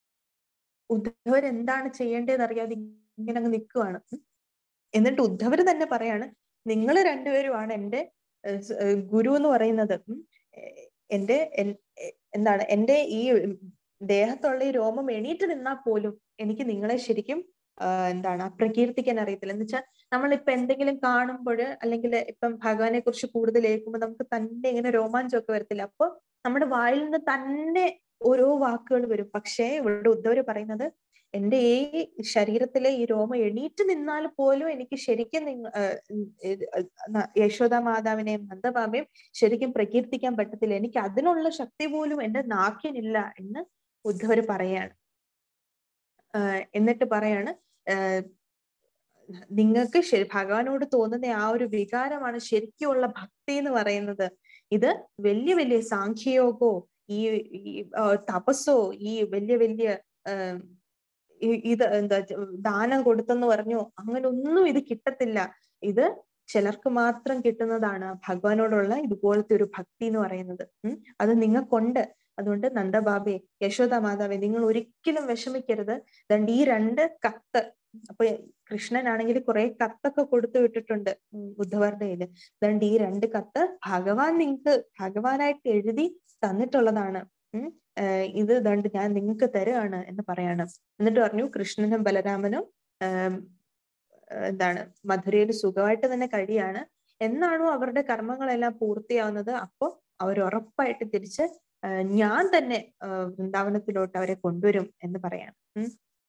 ഉദ്ധവർ എന്താണ് ചെയ്യേണ്ടതെന്ന് അറിയാതെ ഇങ്ങനെ അങ്ങ് നിൽക്കുവാണ് ഉം. എന്നിട്ട് ഉദ്ധവർ തന്നെ പറയാണ് നിങ്ങൾ രണ്ടുപേരുമാണ് എന്റെ ഏർ സ് ഏർ ഗുരു എന്ന് പറയുന്നത് ഉം. ഏർ എന്റെ എൻ- എ- എന്താണ് എന്റെ ഈ ദേഹത്തുള്ള ഈ രോമം എണീറ്റ് നിന്നാൽ പോലും എനിക്ക് നിങ്ങളെ ശരിക്കും ആഹ് എന്താണ് പ്രകീർത്തിക്കാൻ അറിയത്തില്ല എന്ന് വെച്ചാൽ നമ്മളിപ്പോ എന്തെങ്കിലും കാണുമ്പോൾ അല്ലെങ്കിൽ ഇപ്പം ഭഗവാനെ കുറിച്ച് കൂടുതൽ കേൾക്കുമ്പോൾ നമുക്ക് തന്നെ ഇങ്ങനെ രോമാഞ്ചമൊക്കെ വരത്തില്ല അപ്പൊ നമ്മുടെ വായിൽ നിന്ന് തന്നെ ഓരോ വാക്കുകൾ വരും പക്ഷേ ഇവിടെ ഉദ്ധവര് പറയുന്നത് എന്റെ ഈ ശരീരത്തിലെ ഈ രോമം എണീറ്റ് നിന്നാൽ പോലും എനിക്ക് ശരിക്കും നിങ്ങ ആഹ് ഉം ഇത് ന- യശോദ മാതാവിനെയും നന്ദബാബയും ശരിക്കും പ്രകീർത്തിക്കാൻ പറ്റത്തില്ല എനിക്ക് അതിനുള്ള ശക്തി പോലും എന്റെ നാക്കിനില്ല എന്ന് ഉദ്ധവര് പറയാണ് ആഹ് എന്നിട്ട് പറയാണ് ആഹ് നിങ്ങൾക്ക് ശരി ഭഗവാനോട് തോന്നുന്ന ആ ഒരു വികാരമാണ് ശരിക്കുമുള്ള ഭക്തി എന്ന് പറയുന്നത് ഇത് വലിയ വലിയ സാഖ്യയോഗോ ഈ ഈ, ആ, തപസ്സോ ഈ വലിയ വലിയ ആഹ് ഈ- ഇത് എന്താ ച- ദാനം കൊടുത്തെന്ന് പറഞ്ഞു അങ്ങനെ ഒന്നും ഇത് കിട്ടത്തില്ല ഇത് ചിലർക്ക് മാത്രം കിട്ടുന്നതാണ് ഭഗവാനോടുള്ള ഇതുപോലത്തെ ഒരു ഭക്തി എന്ന് പറയുന്നത് ഉം അത് നിങ്ങൾക്കുണ്ട് അതുകൊണ്ട് നന്ദബാബെ യശോദ മാതാവെ നിങ്ങൾ ഒരിക്കലും വിഷമിക്കരുത് ദണ്ട് ഈ രണ്ട് കത്ത് അപ്പൊ കൃഷ്ണനാണെങ്കിൽ കുറെ കത്തൊക്കെ കൊടുത്തു വിട്ടിട്ടുണ്ട് ഉം ഉദ്ധവരുടെ കയ്യില് ദണ്ട് ഈ രണ്ട് കത്ത് ഭഗവാൻ നിങ്ങൾക്ക് ഭഗവാനായിട്ട് എഴുതി തന്നിട്ടുള്ളതാണ് ഉം ആഹ് ഇത് ദണ്ട് ഞാൻ നിങ്ങൾക്ക് തരുകയാണ് എന്ന് പറയാണ് എന്നിട്ട് പറഞ്ഞു കൃഷ്ണനും ബലരാമനും ആം, ആഹ് എന്താണ് മധുരയിൽ സുഖമായിട്ട് തന്നെ കഴിയാണ് എന്നാണോ അവരുടെ കർമ്മങ്ങളെല്ലാം പൂർത്തിയാവുന്നത് അപ്പോൾ അവർ ഉറപ്പായിട്ട് തിരിച്ച് ആഹ് ഞാൻ തന്നെ ആഹ് വൃന്ദാവനത്തിലോട്ട് അവരെ കൊണ്ടുവരും എന്ന് പറയാണ് ഉം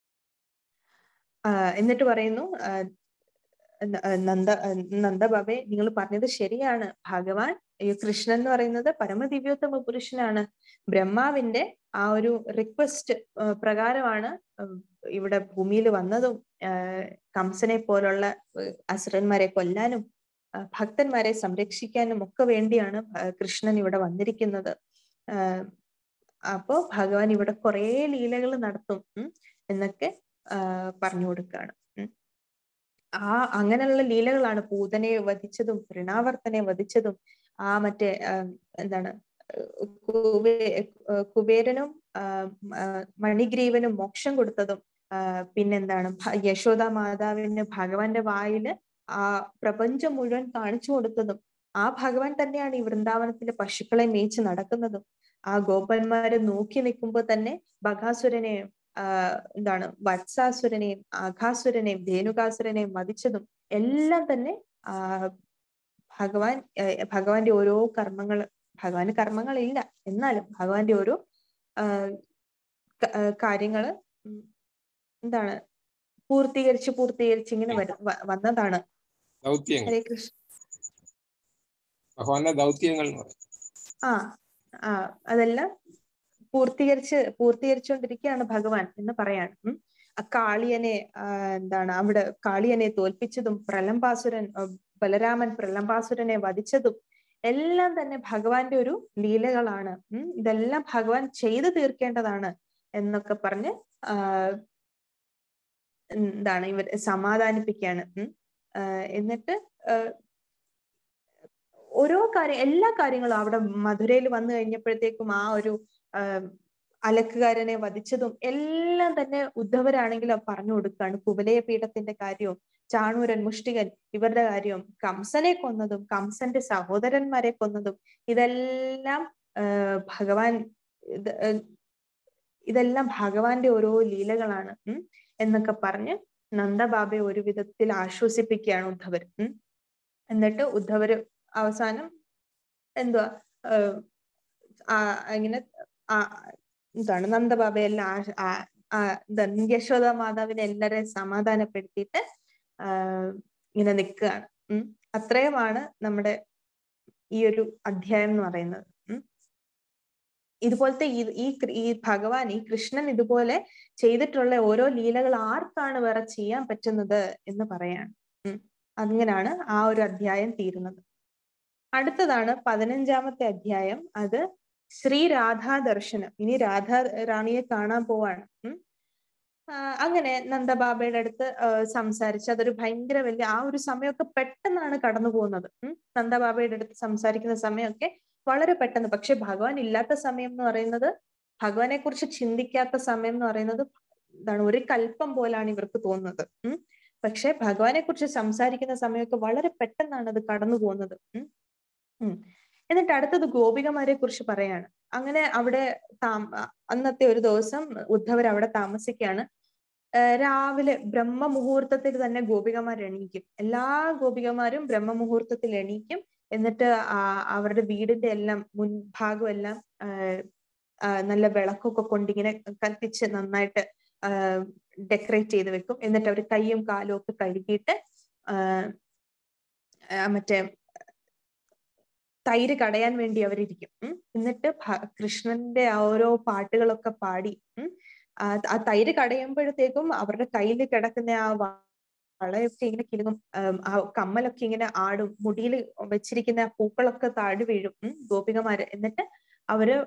ആഹ് എന്നിട്ട് പറയുന്നു ആഹ് ന- ആഹ് നന്ദ ആഹ് നന്ദബാബെ നിങ്ങൾ പറഞ്ഞത് ശരിയാണ് ഭഗവാൻ ഈ കൃഷ്ണൻ എന്ന് പറയുന്നത് പരമദിവ്യോത്തമ പുരുഷനാണ് ബ്രഹ്മാവിന്റെ ആ ഒരു റിക്വസ്റ്റ് പ്രകാരമാണ് ഉം ഇവിടെ ഭൂമിയിൽ വന്നതും ആഹ് കംസനെ പോലുള്ള ഏർ അസുരന്മാരെ കൊല്ലാനും ആഹ് ഭക്തന്മാരെ സംരക്ഷിക്കാനും ഒക്കെ വേണ്ടിയാണ് ഭ- കൃഷ്ണൻ ഇവിടെ വന്നിരിക്കുന്നത് ആഹ് അപ്പോ ഭഗവാൻ ഇവിടെ കുറേ ലീലകൾ നടത്തും ഉം എന്നൊക്കെ ആഹ് പറഞ്ഞു കൊടുക്കുകയാണ് ഉം ആ അങ്ങനെയുള്ള ലീലകളാണ് പൂതനെ വധിച്ചതും തൃണാവർത്തനെ വധിച്ചതും ആ മറ്റേ ആഹ് എന്താണ് ഏർ കുബേ ഏർ കുബേരനും ആഹ് ആഹ് മണിഗ്രീവനും മോക്ഷം കൊടുത്തതും ആഹ് പിന്നെന്താണ് ഭ- യശോദ മാതാവിന് ഭഗവാന്റെ വായില് ആ പ്രപഞ്ചം മുഴുവൻ കാണിച്ചു കൊടുത്തതും ആ ഭഗവാൻ തന്നെയാണ് ഈ വൃന്ദാവനത്തിലെ പശുക്കളെ മേയിച്ച് നടക്കുന്നതും ആ ഗോപന്മാരെ നോക്കി നിൽക്കുമ്പോൾ തന്നെ ബകാസുരനെയും ആഹ് എന്താണ് വത്സാസുരനെയും ആഘാസുരനെയും ധേനുകാസുരനെയും വധിച്ചതും എല്ലാം തന്നെ ആ ഭഗവാൻ ഏർ ഭഗവാന്റെ ഓരോ കർമ്മങ്ങൾ ഭഗവാന് കർമ്മങ്ങളില്ല എന്നാലും ഭഗവാന്റെ ഓരോ ആഹ് ക- ആഹ് കാര്യങ്ങള് ഉം എന്താണ് പൂർത്തീകരിച്ച് പൂർത്തീകരിച്ച് ഇങ്ങനെ വരു വ- വന്നതാണ് ദൗത്യങ്ങൾ ഹരേ കൃഷ്ണ ഭഗവാന്റെ ദൗത്യങ്ങൾ എന്ന് പറയും ആ ആ അതെല്ലാം പൂർത്തീകരിച്ച് പൂർത്തീകരിച്ചുകൊണ്ടിരിക്കുകയാണ് ഭഗവാൻ എന്ന് പറയാണ് ഉം ആ കാളിയനെ ആ, എന്താണ് അവിടെ കാളിയനെ തോൽപ്പിച്ചതും പ്രലംബാസുരൻ ആ, ബലരാമൻ പ്രലംബാസുരനെ വധിച്ചതും എല്ലാം തന്നെ ഭഗവാന്റെ ഒരു ലീലകളാണ് ഉം ഇതെല്ലാം ഭഗവാൻ ചെയ്തു തീർക്കേണ്ടതാണ് എന്നൊക്കെ പറഞ്ഞ് ആഹ് എന്താണ് ഇവർ സമാധാനിപ്പിക്കുകയാണ് ഉം ആഹ് എന്നിട്ട് ആഹ് ഓരോ കാര്യം എല്ലാ കാര്യങ്ങളും അവിടെ മധുരയിൽ വന്നു കഴിഞ്ഞപ്പോഴത്തേക്കും ആ ഒരു ആഹ് അലക്കുകാരനെ വധിച്ചതും എല്ലാം തന്നെ ഉദ്ധവരാണെങ്കിൽ പറഞ്ഞു കൊടുക്കുകയാണ് കുവലയ പീഠത്തിന്റെ കാര്യവും ചാണൂരൻ മുഷ്ടികൻ ഇവരുടെ കാര്യവും കംസനെ കൊന്നതും കംസന്റെ സഹോദരന്മാരെ കൊന്നതും ഇതെല്ലാം ആഹ് ഭഗവാൻ ഇത് ഇതെല്ലാം ഭഗവാന്റെ ഓരോ ലീലകളാണ് ഉം എന്നൊക്കെ പറഞ്ഞ് നന്ദബാബയെ ഒരു വിധത്തിൽ ആശ്വസിപ്പിക്കുകയാണ് ഉദ്ധവർ ഉം എന്നിട്ട് ഉദ്ധവര് അവസാനം എന്തുവാ ആ ഇങ്ങനെ ആ എന്താണ് നന്ദബാബയെല്ലാം ആ ആ എന്താണ് യശോദ മാതാവിനെ എല്ലാരെയും സമാധാനപ്പെടുത്തിയിട്ട് ആഹ് ഇങ്ങനെ നിൽക്കുകയാണ് ഉം അത്രയുമാണ് നമ്മുടെ ഈ ഒരു അധ്യായം എന്ന് പറയുന്നത് ഉം ഇതുപോലത്തെ ഈ ഈ ഈ ഭഗവാൻ ഈ കൃഷ്ണൻ ഇതുപോലെ ചെയ്തിട്ടുള്ള ഓരോ ലീലകൾ ആർക്കാണ് വേറെ ചെയ്യാൻ പറ്റുന്നത് എന്ന് പറയാണ് ഉം അങ്ങനാണ് ആ ഒരു അധ്യായം തീരുന്നത് അടുത്തതാണ് പതിനഞ്ചാമത്തെ അധ്യായം അത് ശ്രീ രാധാ ദർശനം ഇനി രാധാ റാണിയെ കാണാൻ പോവാണ് ഉം അങ്ങനെ നന്ദബാബയുടെ അടുത്ത് സംസാരിച്ച് അതൊരു ഭയങ്കര വലിയ ആ ഒരു സമയമൊക്കെ പെട്ടെന്നാണ് കടന്നു പോകുന്നത് ഉം നന്ദബാബയുടെ അടുത്ത് സംസാരിക്കുന്ന സമയമൊക്കെ വളരെ പെട്ടെന്ന് പക്ഷെ ഭഗവാൻ ഇല്ലാത്ത സമയം എന്ന് പറയുന്നത് ഭഗവാനെ കുറിച്ച് ചിന്തിക്കാത്ത സമയം എന്ന് പറയുന്നത് എന്താണ് ഒരു കൽപ്പം പോലാണ് ഇവർക്ക് തോന്നുന്നത് ഉം പക്ഷെ ഭഗവാനെ കുറിച്ച് സംസാരിക്കുന്ന സമയമൊക്കെ വളരെ പെട്ടെന്നാണ് അത് കടന്നു പോകുന്നത് ഉം ഉം എന്നിട്ട് അടുത്തത് ഗോപികമാരെ കുറിച്ച് പറയാണ് അങ്ങനെ അവിടെ താമ അന്നത്തെ ഒരു ദിവസം ഉദ്ധവർ അവിടെ താമസിക്കുകയാണ് രാവിലെ ബ്രഹ്മ മുഹൂർത്തത്തിൽ തന്നെ ഗോപികമാർ എണീക്കും എല്ലാ ഗോപികമാരും ബ്രഹ്മ മുഹൂർത്തത്തിൽ എണീക്കും എന്നിട്ട് അവരുടെ വീടിന്റെ എല്ലാം മുൻഭാഗം എല്ലാം നല്ല വിളക്കൊക്കെ കൊണ്ടിങ്ങനെ കത്തിച്ച് നന്നായിട്ട് ഡെക്കറേറ്റ് ചെയ്ത് വെക്കും എന്നിട്ട് അവർ കൈയും കാലും ഒക്കെ കഴുകിയിട്ട് മറ്റേ തൈര് കടയാൻ വേണ്ടി അവരിയ്ക്കും ഉം എന്നിട്ട് കൃഷ്ണന്റെ ആ ഓരോ പാട്ടുകളൊക്കെ പാടി ഉം ആ തൈര് കടയുമ്പോഴത്തേക്കും അവരുടെ കയ്യിൽ കിടക്കുന്ന ആ വളയൊക്കെ ഇങ്ങനെ കിലുങ്ങും ആ കമ്മലൊക്കെ ഇങ്ങനെ ആടും മുടിയിൽ വെച്ചിരിക്കുന്ന പൂക്കളൊക്കെ താഴെ വീഴും ഉം ഗോപികമാര് എന്നിട്ട് അവര്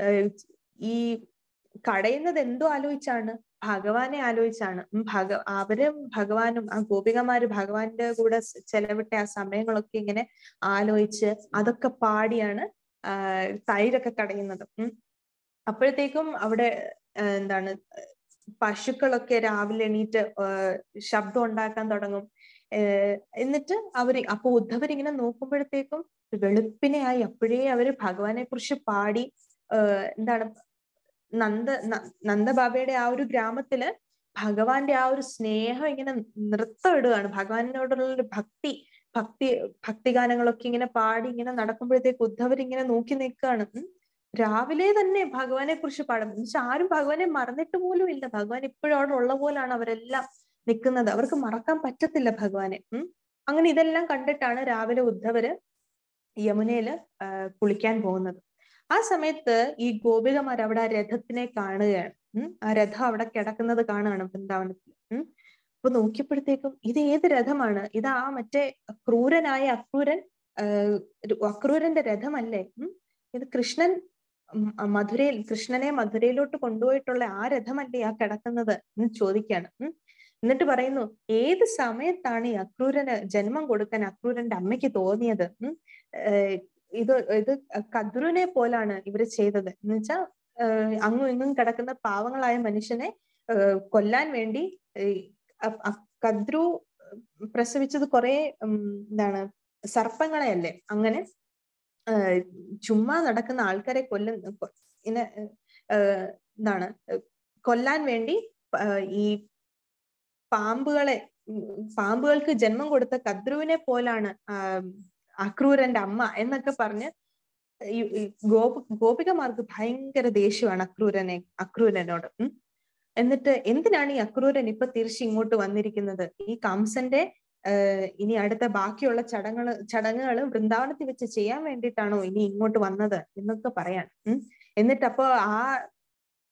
ഈ കടയുന്നത് എന്തോ ആലോചിച്ചാണ് ഭഗവാനെ ആലോചിച്ചാണ് ഭഗ അവരും ഭഗവാനും ആ ഗോപികമാര് ഭഗവാന്റെ കൂടെ ചെലവിട്ട ആ സമയങ്ങളൊക്കെ ഇങ്ങനെ ആലോചിച്ച് അതൊക്കെ പാടിയാണ് ആഹ് തൈരൊക്കെ കടയുന്നത് ഉം അപ്പോഴത്തേക്കും അവിടെ എന്താണ് പശുക്കളൊക്കെ രാവിലെ എണീറ്റ് ശബ്ദം ഉണ്ടാക്കാൻ തുടങ്ങും എന്നിട്ട് അവര് അപ്പൊ ഉദ്ധവർ ഇങ്ങനെ നോക്കുമ്പോഴത്തേക്കും വെളുപ്പിനെയായി അപ്പോഴേ അവര് ഭഗവാനെ കുറിച്ച് പാടി എന്താണ് നന്ദ നന്ദബാബയുടെ ആ ഒരു ഗ്രാമത്തില് ഭഗവാന്റെ ആ ഒരു സ്നേഹം ഇങ്ങനെ നൃത്തം ഇടുകയാണ് ഭഗവാനോടുള്ള ഒരു ഭക്തി ഭക്തി ഭക്തിഗാനങ്ങളൊക്കെ ഇങ്ങനെ പാടി ഇങ്ങനെ നടക്കുമ്പോഴത്തേക്ക് ഉദ്ധവർ ഇങ്ങനെ നോക്കി നിൽക്കുകയാണ് രാവിലെ തന്നെ ഭഗവാനെ കുറിച്ച് പാടും എന്നുവെച്ചാൽ ആരും ഭഗവാനെ മറന്നിട്ട് പോലും ഇല്ല ഭഗവാൻ ഇപ്പോഴും അവിടെ ഉള്ള പോലാണ് അവരെല്ലാം നിൽക്കുന്നത് അവർക്ക് മറക്കാൻ പറ്റത്തില്ല ഭഗവാനെ ഉം അങ്ങനെ ഇതെല്ലാം കണ്ടിട്ടാണ് രാവിലെ ഉദ്ധവര് യമുനയില് കുളിക്കാൻ പോകുന്നത് ആ സമയത്ത് ഈ ഗോപികമാർ അവിടെ ആ രഥത്തിനെ കാണുകയാണ് ഉം ആ രഥം അവിടെ കിടക്കുന്നത് കാണുകയാണ് വൃന്ദാവനത്തിൽ ഉം അപ്പൊ നോക്കിയപ്പോഴത്തേക്കും ഇത് ഏത് രഥമാണ് ഇത് ആ മറ്റേ ക്രൂരനായ അക്രൂരൻ അക്രൂരന്റെ രഥമല്ലേ ഉം ഇത് കൃഷ്ണൻ മധുരയിൽ കൃഷ്ണനെ മധുരയിലോട്ട് കൊണ്ടുപോയിട്ടുള്ള ആ രഥമല്ലേ ആ കിടക്കുന്നത് എന്ന് ചോദിക്കാണ് ഉം എന്നിട്ട് പറയുന്നു ഏത് സമയത്താണ് ഈ അക്രൂരന് ജന്മം കൊടുക്കാൻ അക്രൂരന്റെ അമ്മയ്ക്ക് തോന്നിയത് ഉം ഇത് ഇത് കദ്രുവിനെ പോലാണ് ഇവര് ചെയ്തത് എന്ന് വെച്ചാൽ അങ്ങും ഇങ്ങും കിടക്കുന്ന പാവങ്ങളായ മനുഷ്യനെ കൊല്ലാൻ വേണ്ടി കദ്രു പ്രസവിച്ചത് കുറെ എന്താണ് സർപ്പങ്ങളെ അല്ലേ അങ്ങനെ ചുമ്മാ നടക്കുന്ന ആൾക്കാരെ കൊല്ലുന്ന ഇങ്ങനെ എന്താണ് കൊല്ലാൻ വേണ്ടി ഈ പാമ്പുകളെ പാമ്പുകൾക്ക് ജന്മം കൊടുത്ത കദ്രുവിനെ പോലാണ് അക്രൂരന്റെ അമ്മ എന്നൊക്കെ പറഞ്ഞ് ഗോപ ഗോപികമാർക്ക് ഭയങ്കര ദേഷ്യമാണ് അക്രൂരനെ അക്രൂരനോട് ഉം എന്നിട്ട് എന്തിനാണ് ഈ അക്രൂരൻ ഇപ്പൊ തിരിച്ച് ഇങ്ങോട്ട് വന്നിരിക്കുന്നത് ഈ കംസന്റെ ഇനി അടുത്ത ബാക്കിയുള്ള ചടങ്ങുകൾ ചടങ്ങുകൾ വൃന്ദാവനത്തിൽ വെച്ച് ചെയ്യാൻ വേണ്ടിയിട്ടാണോ ഇനി ഇങ്ങോട്ട് വന്നത് എന്നൊക്കെ പറയാൻ ഉം എന്നിട്ട് അപ്പോ ആ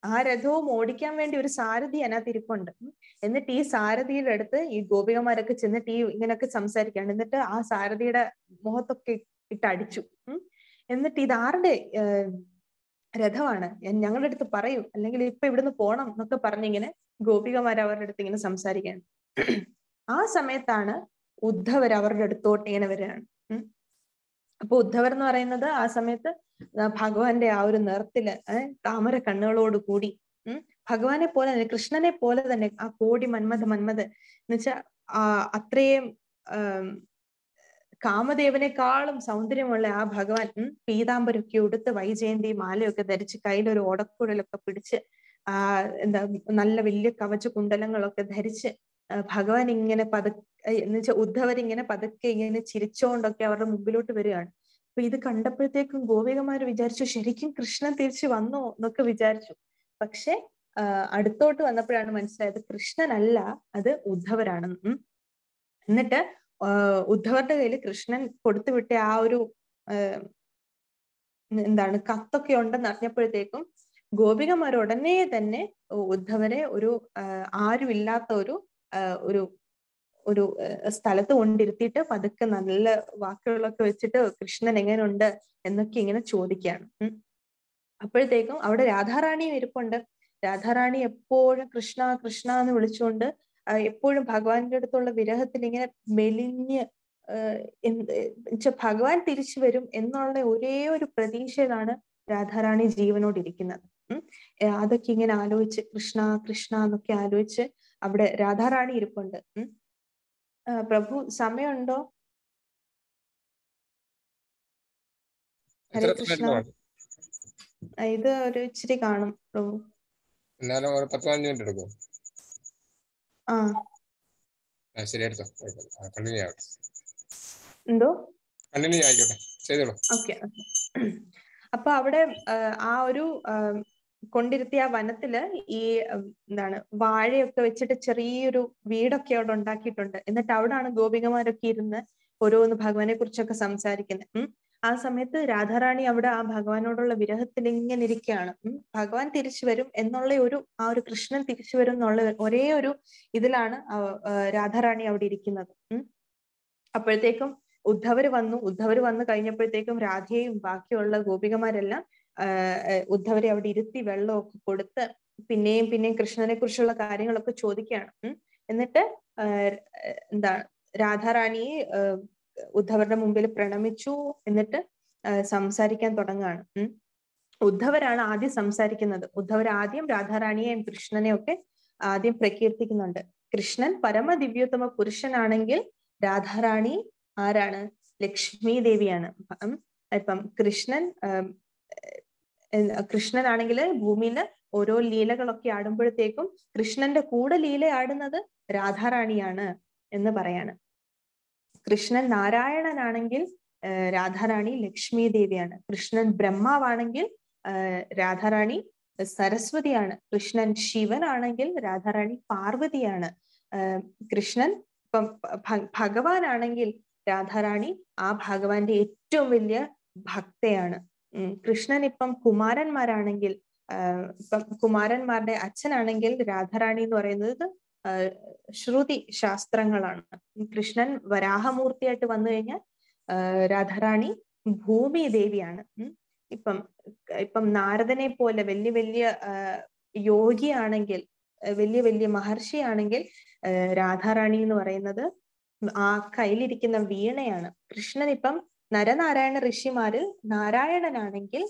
ആ രഥവും ഓടിക്കാൻ വേണ്ടി ഒരു സാരഥി അതിനകത്ത് ഇരിപ്പുണ്ട് ഉം. എന്നിട്ട് ഈ സാരഥിയുടെ അടുത്ത് ഈ ഗോപികമാരൊക്കെ ചെന്നിട്ട് ഈ ഇങ്ങനെയൊക്കെ സംസാരിക്കാണ് എന്നിട്ട് ആ സാരഥിയുടെ മുഖത്തൊക്കെ ഇട്ട് അടിച്ചു ഉം. എന്നിട്ട് ഇത് ആരുടെ ഏർ, രഥമാണ് ഞാൻ- ഞങ്ങളുടെ അടുത്ത് പറയൂ അല്ലെങ്കിൽ ഇപ്പൊ ഇവിടുന്ന് പോണം എന്നൊക്കെ പറഞ്ഞിങ്ങനെ ഗോപികമാർ അവരുടെ അടുത്ത് ഇങ്ങനെ സംസാരിക്കുകയാണ് ആ സമയത്താണ് ഉദ്ധവർ അവരുടെ അടുത്തോട്ട് ഇങ്ങനെ വരികയാണ് ഉം. അപ്പൊ ഉദ്ധവർ എന്ന് പറയുന്നത് ആ സമയത്ത് ആ ഭഗവാന്റെ ആ ഒരു നിറത്തില് ഏഹ് താമര കണ്ണുകളോട് കൂടി ഉം ഭഗവാനെ പോലെ തന്നെ കൃഷ്ണനെ പോലെ തന്നെ ആ കോടി മന്മഥ മന്മഥ എന്ന് വെച്ചാ ആ അത്രയും ആം, കാമദേവനെക്കാളും സൗന്ദര്യമുള്ള ആ ഭഗവാൻ ഉം പീതാംബരൊക്കെ ഉടുത്ത് വൈജയന്തി മാലയൊക്കെ ധരിച്ച് കയ്യിലൊരു ഓടക്കുഴലൊക്കെ പിടിച്ച് ആ എന്താ നല്ല വലിയ കവച കുണ്ടലങ്ങളൊക്കെ ധരിച്ച് ആ, ഭഗവാൻ ഇങ്ങനെ പതുക്കെ എന്ന് വെച്ചാൽ ഉദ്ധവർ ഇങ്ങനെ പതുക്കെ ഇങ്ങനെ ചിരിച്ചോണ്ടൊക്കെ അവരുടെ മുമ്പിലോട്ട് വരികയാണ് അപ്പൊ ഇത് കണ്ടപ്പോഴത്തേക്കും ഗോപികമാര് വിചാരിച്ചു ശരിക്കും കൃഷ്ണൻ തിരിച്ചു വന്നോ എന്നൊക്കെ വിചാരിച്ചു പക്ഷെ ആ, അടുത്തോട്ട് വന്നപ്പോഴാണ് മനസ്സിലായത് കൃഷ്ണനല്ല അത് ഉദ്ധവരാണെന്ന് ഉം. എന്നിട്ട് ആ, ഉദ്ധവരുടെ കയ്യിൽ കൃഷ്ണൻ കൊടുത്തുവിട്ട ആ ഒരു ആ, എന്താണ് കത്തൊക്കെ ഉണ്ടെന്ന് അറിഞ്ഞപ്പോഴത്തേക്കും ഗോപികമാർ ഉടനെ തന്നെ ഉദ്ധവരെ ഒരു ആ, ആരുമില്ലാത്ത ഒരു ആ, ഒരു ഒരു ആ, സ്ഥലത്ത് കൊണ്ടിരുത്തിയിട്ട് പതുക്കെ നല്ല വാക്കുകളൊക്കെ വെച്ചിട്ട് കൃഷ്ണൻ എങ്ങനെയുണ്ട് എന്നൊക്കെ ഇങ്ങനെ ചോദിക്കുകയാണ് ഉം. അപ്പോഴത്തേക്കും അവിടെ രാധാറാണിയും ഇരിപ്പുണ്ട് രാധാറാണി എപ്പോഴും കൃഷ്ണ കൃഷ്ണ എന്ന് വിളിച്ചുകൊണ്ട് ആ, എപ്പോഴും ഭഗവാന്റെ അടുത്തുള്ള വിരഹത്തിൽ ഇങ്ങനെ മെലിഞ്ഞ് ആഹ് എന്ത് എന്നുവെച്ചാ ഭഗവാൻ തിരിച്ചു വരും എന്നുള്ള ഒരേ ഒരു പ്രതീക്ഷയിലാണ് രാധാറാണി ജീവനോടിരിക്കുന്നത് ഉം ഏ, അതൊക്കെ ഇങ്ങനെ ആലോചിച്ച് കൃഷ്ണ കൃഷ്ണ എന്നൊക്കെ ആലോചിച്ച് അവിടെ രാധാറാണി ഇരിപ്പുണ്ട് ഉം ആ, പ്രഭു സമയമുണ്ടോ ഹരേ എത്ര കൃഷ്ണ സമയം ആ, ഇത് ഒരു ഇച്ചിരി കാണും പ്രഭു എന്നാലും ഒരു പത്ത് പതിനഞ്ച് മിനിറ്റ് എടുക്കും ആ ആ ശരി എടുത്തോ കണ്ടിന്യൂ ആവട്ടെ എന്തോ കണ്ടിന്യൂ ആയിക്കോട്ടെ ചെയ്തോളൂ ഓക്കെ അപ്പൊ അവിടെ ആ, ആ ഒരു ആ, കൊണ്ടിരുത്തിയ ആ വനത്തില് ഈ ഉം, എന്താണ് വാഴയൊക്കെ വെച്ചിട്ട് ചെറിയൊരു വീടൊക്കെ അവിടെ ഉണ്ടാക്കിയിട്ടുണ്ട് എന്നിട്ട് അവിടാണ് ഗോപികമാരൊക്കെ ഇരുന്ന് ഓരോന്ന് ഭഗവാനെ കുറിച്ചൊക്കെ സംസാരിക്കുന്നത് ഉം ആ സമയത്ത് രാധാറാണി അവിടെ ആ ഭഗവാനോടുള്ള വിരഹത്തിൽ ഇങ്ങനെ ഇരിക്കുകയാണ് ഉം ഭഗവാൻ തിരിച്ചു വരും എന്നുള്ള ഒരു ആ ഒരു കൃഷ്ണൻ തിരിച്ചു വരും എന്നുള്ള ഒരേ ഒരു ഇതിലാണ് ആ- ആ രാധാറാണി അവിടെ ഇരിക്കുന്നത് ഉം അപ്പോഴത്തേക്കും ഉദ്ധവര് വന്നു ഉദ്ധവര് വന്നു കഴിഞ്ഞപ്പോഴത്തേക്കും രാധയും ബാക്കിയുള്ള ഗോപികമാരെല്ലാം ആഹ് ഉദ്ധവരെ അവിടെ ഇരുത്തി വെള്ളമൊക്കെ കൊടുത്ത് പിന്നെയും പിന്നെയും കൃഷ്ണനെ കുറിച്ചുള്ള കാര്യങ്ങളൊക്കെ ചോദിക്കുകയാണ് ഉം എന്നിട്ട് ആഹ് എന്താ രാധാറാണി ആഹ് ഉദ്ധവരുടെ മുമ്പിൽ പ്രണമിച്ചു എന്നിട്ട് ആഹ് സംസാരിക്കാൻ തുടങ്ങുകയാണ് ഉം ഉദ്ധവരാണ് ആദ്യം സംസാരിക്കുന്നത് ഉദ്ധവർ ആദ്യം രാധാറാണിയെയും കൃഷ്ണനെയും ഒക്കെ ആദ്യം പ്രകീർത്തിക്കുന്നുണ്ട് കൃഷ്ണൻ പരമദിവ്യോത്തമ പുരുഷനാണെങ്കിൽ രാധാറാണി ആരാണ് ലക്ഷ്മി ദേവിയാണ് ഉം ഇപ്പം കൃഷ്ണൻ ആം, ഏഹ് കൃഷ്ണനാണെങ്കിൽ ഭൂമിയിൽ ഓരോ ലീലകളൊക്കെ ആടുമ്പോഴത്തേക്കും കൃഷ്ണന്റെ കൂടെ ലീല ആടുന്നത് രാധാറാണിയാണ് എന്ന് പറയാണ് കൃഷ്ണൻ നാരായണനാണെങ്കിൽ ആഹ് രാധാറാണി ലക്ഷ്മി ദേവിയാണ് കൃഷ്ണൻ ബ്രഹ്മാവാണെങ്കിൽ ആഹ് രാധാറാണി സരസ്വതിയാണ് കൃഷ്ണൻ ശിവനാണെങ്കിൽ രാധാറാണി പാർവതിയാണ് ആഹ് കൃഷ്ണൻ ഇപ്പം ഭ- ഭഗവാനാണെങ്കിൽ രാധാറാണി ആ ഭഗവാന്റെ ഏറ്റവും വലിയ ഭക്തയാണ് ഉം കൃഷ്ണൻ ഇപ്പം കുമാരന്മാരാണെങ്കിൽ ആഹ് ഇപ്പം കുമാരന്മാരുടെ അച്ഛനാണെങ്കിൽ രാധാറാണി എന്ന് പറയുന്നത് ആഹ് ശ്രുതി ശാസ്ത്രങ്ങളാണ് കൃഷ്ണൻ വരാഹമൂർത്തിയായിട്ട് വന്നു കഴിഞ്ഞാൽ ആഹ് രാധാറാണി ഭൂമി ദേവിയാണ് ഉം ഇപ്പം ഇപ്പം നാരദനെ പോലെ വലിയ വലിയ ആഹ് യോഗിയാണെങ്കിൽ ആഹ് വലിയ വലിയ മഹർഷിയാണെങ്കിൽ ആഹ് രാധാറാണി എന്ന് പറയുന്നത് ആ കയ്യിലിരിക്കുന്ന വീണയാണ് കൃഷ്ണൻ ഇപ്പം നരനാരായണ ഋഷിമാരിൽ നാരായണനാണെങ്കിൽ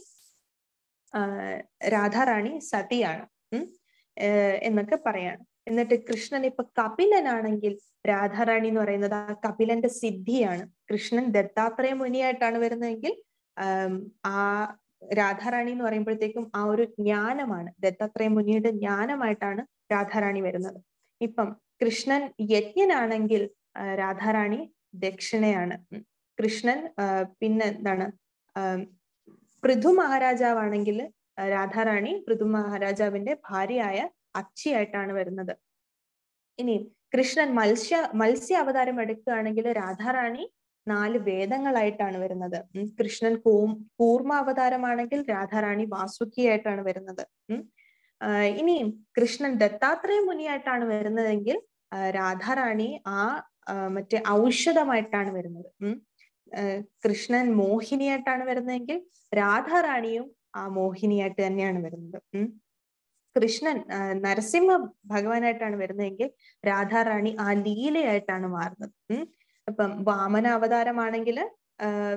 ആഹ് രാധാറാണി സതിയാണ് ഉം ഏർ എന്നൊക്കെ പറയാണ് എന്നിട്ട് കൃഷ്ണൻ ഇപ്പൊ കപിലനാണെങ്കിൽ രാധാറാണി എന്ന് പറയുന്നത് ആ കപിലന്റെ സിദ്ധിയാണ് കൃഷ്ണൻ ദത്താത്രേയ മുനിയായിട്ടാണ് വരുന്നതെങ്കിൽ ആം, ആ രാധാറാണി എന്ന് പറയുമ്പോഴത്തേക്കും ആ ഒരു ജ്ഞാനമാണ് ദത്താത്രേയ മുനിയുടെ ജ്ഞാനമായിട്ടാണ് രാധാറാണി വരുന്നത് ഇപ്പം കൃഷ്ണൻ യജ്ഞനാണെങ്കിൽ ആ, രാധാറാണി ദക്ഷിണയാണ് ഉം. കൃഷ്ണൻ ആ, പിന്നെ എന്താണ് ആം, പൃഥു മഹാരാജാവാണെങ്കിൽ ആ, രാധാറാണി പൃഥു മഹാരാജാവിന്റെ ഭാര്യയായ അച്ചിയായിട്ടാണ് വരുന്നത് ഇനി കൃഷ്ണൻ മത്സ്യ മത്സ്യ അവതാരം എടുക്കുകയാണെങ്കിൽ രാധാറാണി നാല് വേദങ്ങളായിട്ടാണ് വരുന്നത് ഉം. കൃഷ്ണൻ കൂ കൂർമ്മ അവതാരമാണെങ്കിൽ രാധാറാണി വാസുകിയായിട്ടാണ് വരുന്നത് ഉം ആഹ് ഇനിയും കൃഷ്ണൻ ദത്താത്രേയ മുനിയായിട്ടാണ് വരുന്നതെങ്കിൽ ആഹ് രാധാറാണി ആ ആഹ് മറ്റേ ഔഷധമായിട്ടാണ് വരുന്നത് ഉം ആഹ് കൃഷ്ണൻ മോഹിനിയായിട്ടാണ് വരുന്നതെങ്കിൽ രാധാറാണിയും ആ മോഹിനിയായിട്ട് തന്നെയാണ് വരുന്നത് ഉം കൃഷ്ണൻ ആഹ് നരസിംഹ ഭഗവാനായിട്ടാണ് വരുന്നതെങ്കിൽ രാധാറാണി ആ ലീലയായിട്ടാണ് മാറുന്നത് ഉം ഇപ്പം വാമന അവതാരമാണെങ്കിൽ ആഹ്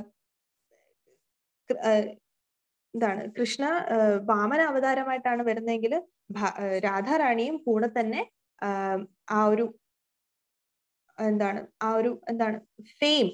എന്താണ് കൃഷ്ണ ആഹ് വാമന അവതാരമായിട്ടാണ് വരുന്നതെങ്കിൽ രാധാറാണിയും കൂടെ തന്നെ ആഹ് ആ ഒരു എന്താണ് ആ ഒരു എന്താണ് ഫെയിം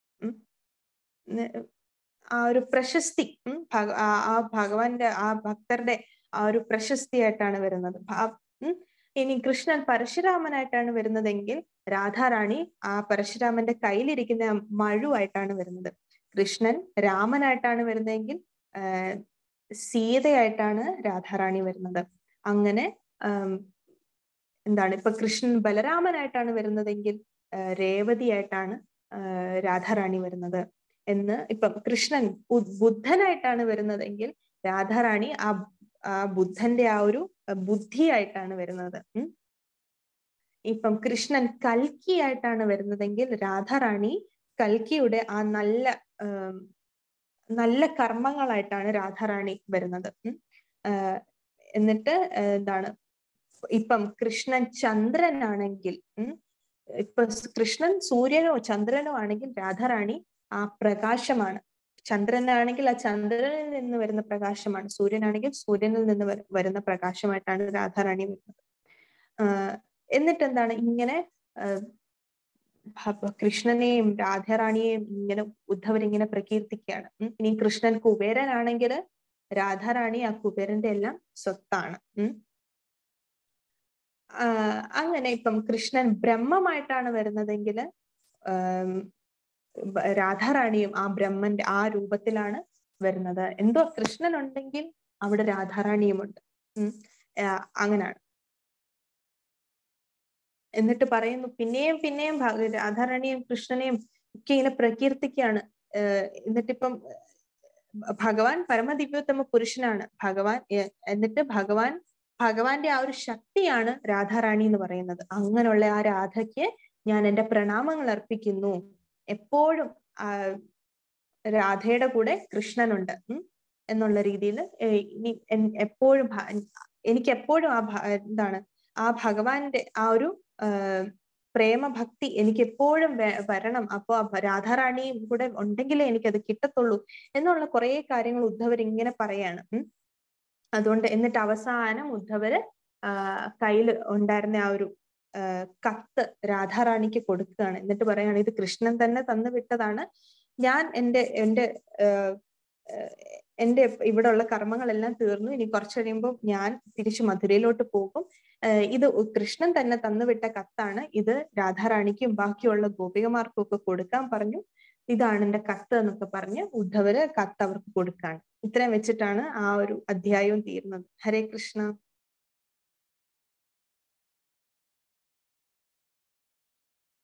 ആ ഒരു പ്രശസ്തി ഉം ആ ഭഗവാന്റെ ആ ഭക്തരുടെ ആ ഒരു പ്രശസ്തിയായിട്ടാണ് വരുന്നത് ഉം ഇനി കൃഷ്ണൻ പരശുരാമനായിട്ടാണ് വരുന്നതെങ്കിൽ രാധാറാണി ആ പരശുരാമന്റെ കയ്യിലിരിക്കുന്ന മഴുവായിട്ടാണ് വരുന്നത് കൃഷ്ണൻ രാമനായിട്ടാണ് വരുന്നതെങ്കിൽ സീതയായിട്ടാണ് രാധാറാണി വരുന്നത് അങ്ങനെ എന്താണ് ഇപ്പൊ കൃഷ്ണൻ ബലരാമനായിട്ടാണ് വരുന്നതെങ്കിൽ രേവതിയായിട്ടാണ് രാധാറാണി വരുന്നത് എന്ന് ഇപ്പം കൃഷ്ണൻ ബുദ്ധനായിട്ടാണ് വരുന്നതെങ്കിൽ രാധാറാണി ആ ആ ബുദ്ധന്റെ ആ ഒരു ബുദ്ധിയായിട്ടാണ് വരുന്നത് ഉം ഇപ്പം കൃഷ്ണൻ കൽക്കി ആയിട്ടാണ് വരുന്നതെങ്കിൽ രാധാറാണി കൽക്കിയുടെ ആ നല്ല നല്ല കർമ്മങ്ങളായിട്ടാണ് രാധാറാണി വരുന്നത് ഉം എന്നിട്ട് എന്താണ് ഇപ്പം കൃഷ്ണൻ ചന്ദ്രനാണെങ്കിൽ ഉം ഇപ്പൊ കൃഷ്ണൻ സൂര്യനോ ചന്ദ്രനോ ആണെങ്കിൽ രാധാറാണി ആ പ്രകാശമാണ് ചന്ദ്രനാണെങ്കിൽ ആ ചന്ദ്രനിൽ നിന്ന് വരുന്ന പ്രകാശമാണ് സൂര്യനാണെങ്കിൽ സൂര്യനിൽ നിന്ന് വരുന്ന പ്രകാശമായിട്ടാണ് രാധാറാണി വരുന്നത് എന്നിട്ട് എന്താണ് ഇങ്ങനെ കൃഷ്ണനെയും രാധാറാണിയെയും ഇങ്ങനെ ഉദ്ധവർ ഇങ്ങനെ പ്രകീർത്തിക്കുകയാണ് ഇനി കൃഷ്ണൻ കുബേരനാണെങ്കിൽ രാധാറാണി ആ കുബേരന്റെ എല്ലാം സ്വത്താണ് ഉം അങ്ങനെ ഇപ്പം കൃഷ്ണൻ ബ്രഹ്മമായിട്ടാണ് വരുന്നതെങ്കിൽ രാധാറാണിയും ആ ബ്രഹ്മന്റെ ആ രൂപത്തിലാണ് വരുന്നത് എന്തോ കൃഷ്ണൻ ഉണ്ടെങ്കിൽ അവിടെ രാധാറാണിയും ഉണ്ട് ഉം അങ്ങനാണ് എന്നിട്ട് പറയുന്നു പിന്നെയും പിന്നെയും രാധാറാണിയും കൃഷ്ണനെയും ഒക്കെ ഇങ്ങനെ പ്രകീർത്തിക്കുകയാണ് എന്നിട്ടിപ്പം ഭഗവാൻ പരമദിവ്യോത്തമ പുരുഷനാണ് ഭഗവാൻ എന്നിട്ട് ഭഗവാൻ ഭഗവാന്റെ ആ ഒരു ശക്തിയാണ് രാധാറാണി എന്ന് പറയുന്നത് അങ്ങനെയുള്ള ആ രാധയ്ക്ക് ഞാൻ എൻ്റെ പ്രണാമങ്ങൾ അർപ്പിക്കുന്നു എപ്പോഴും ആ രാധയുടെ കൂടെ കൃഷ്ണനുണ്ട് ഉം എന്നുള്ള രീതിയിൽ ഇനി എപ്പോഴും എനിക്ക് എപ്പോഴും ആ എന്താണ് ആ ഭഗവാന്റെ ആ ഒരു പ്രേമഭക്തി എനിക്ക് എപ്പോഴും വരണം അപ്പോ രാധാറാണിയും കൂടെ ഉണ്ടെങ്കിലേ എനിക്കത് കിട്ടത്തുള്ളൂ എന്നുള്ള കുറെ കാര്യങ്ങൾ ഉദ്ധവർ ഇങ്ങനെ പറയാണ് ഉം അതുകൊണ്ട് എന്നിട്ട് അവസാനം ഉദ്ധവര് കയ്യിൽ ഉണ്ടായിരുന്ന ആ ഒരു കത്ത് രാധാറാണിക്ക് കൊടുക്കുകയാണ് എന്നിട്ട് പറയാണ് ഇത് കൃഷ്ണൻ തന്നെ തന്നു വിട്ടതാണ് ഞാൻ എൻ്റെ എൻ്റെ എൻ്റെ ഇവിടെ ഉള്ള കർമ്മങ്ങളെല്ലാം തീർന്നു ഇനി കുറച്ചു കഴിയുമ്പോൾ ഞാൻ തിരിച്ചു മധുരയിലോട്ട് പോകും ഇത് കൃഷ്ണൻ തന്നെ തന്നുവിട്ട കത്താണ് ഇത് രാധാറാണിക്കും ബാക്കിയുള്ള ഗോപികമാർക്കും ഒക്കെ കൊടുക്കാൻ പറഞ്ഞു ഇതാണ് എൻ്റെ കത്ത് എന്നൊക്കെ പറഞ്ഞ് ഉദ്ധവര് കത്ത് അവർക്ക് കൊടുക്കാണ് ഇത്രയും വെച്ചിട്ടാണ് ആ ഒരു അധ്യായവും തീർന്നത് ഹരേ കൃഷ്ണ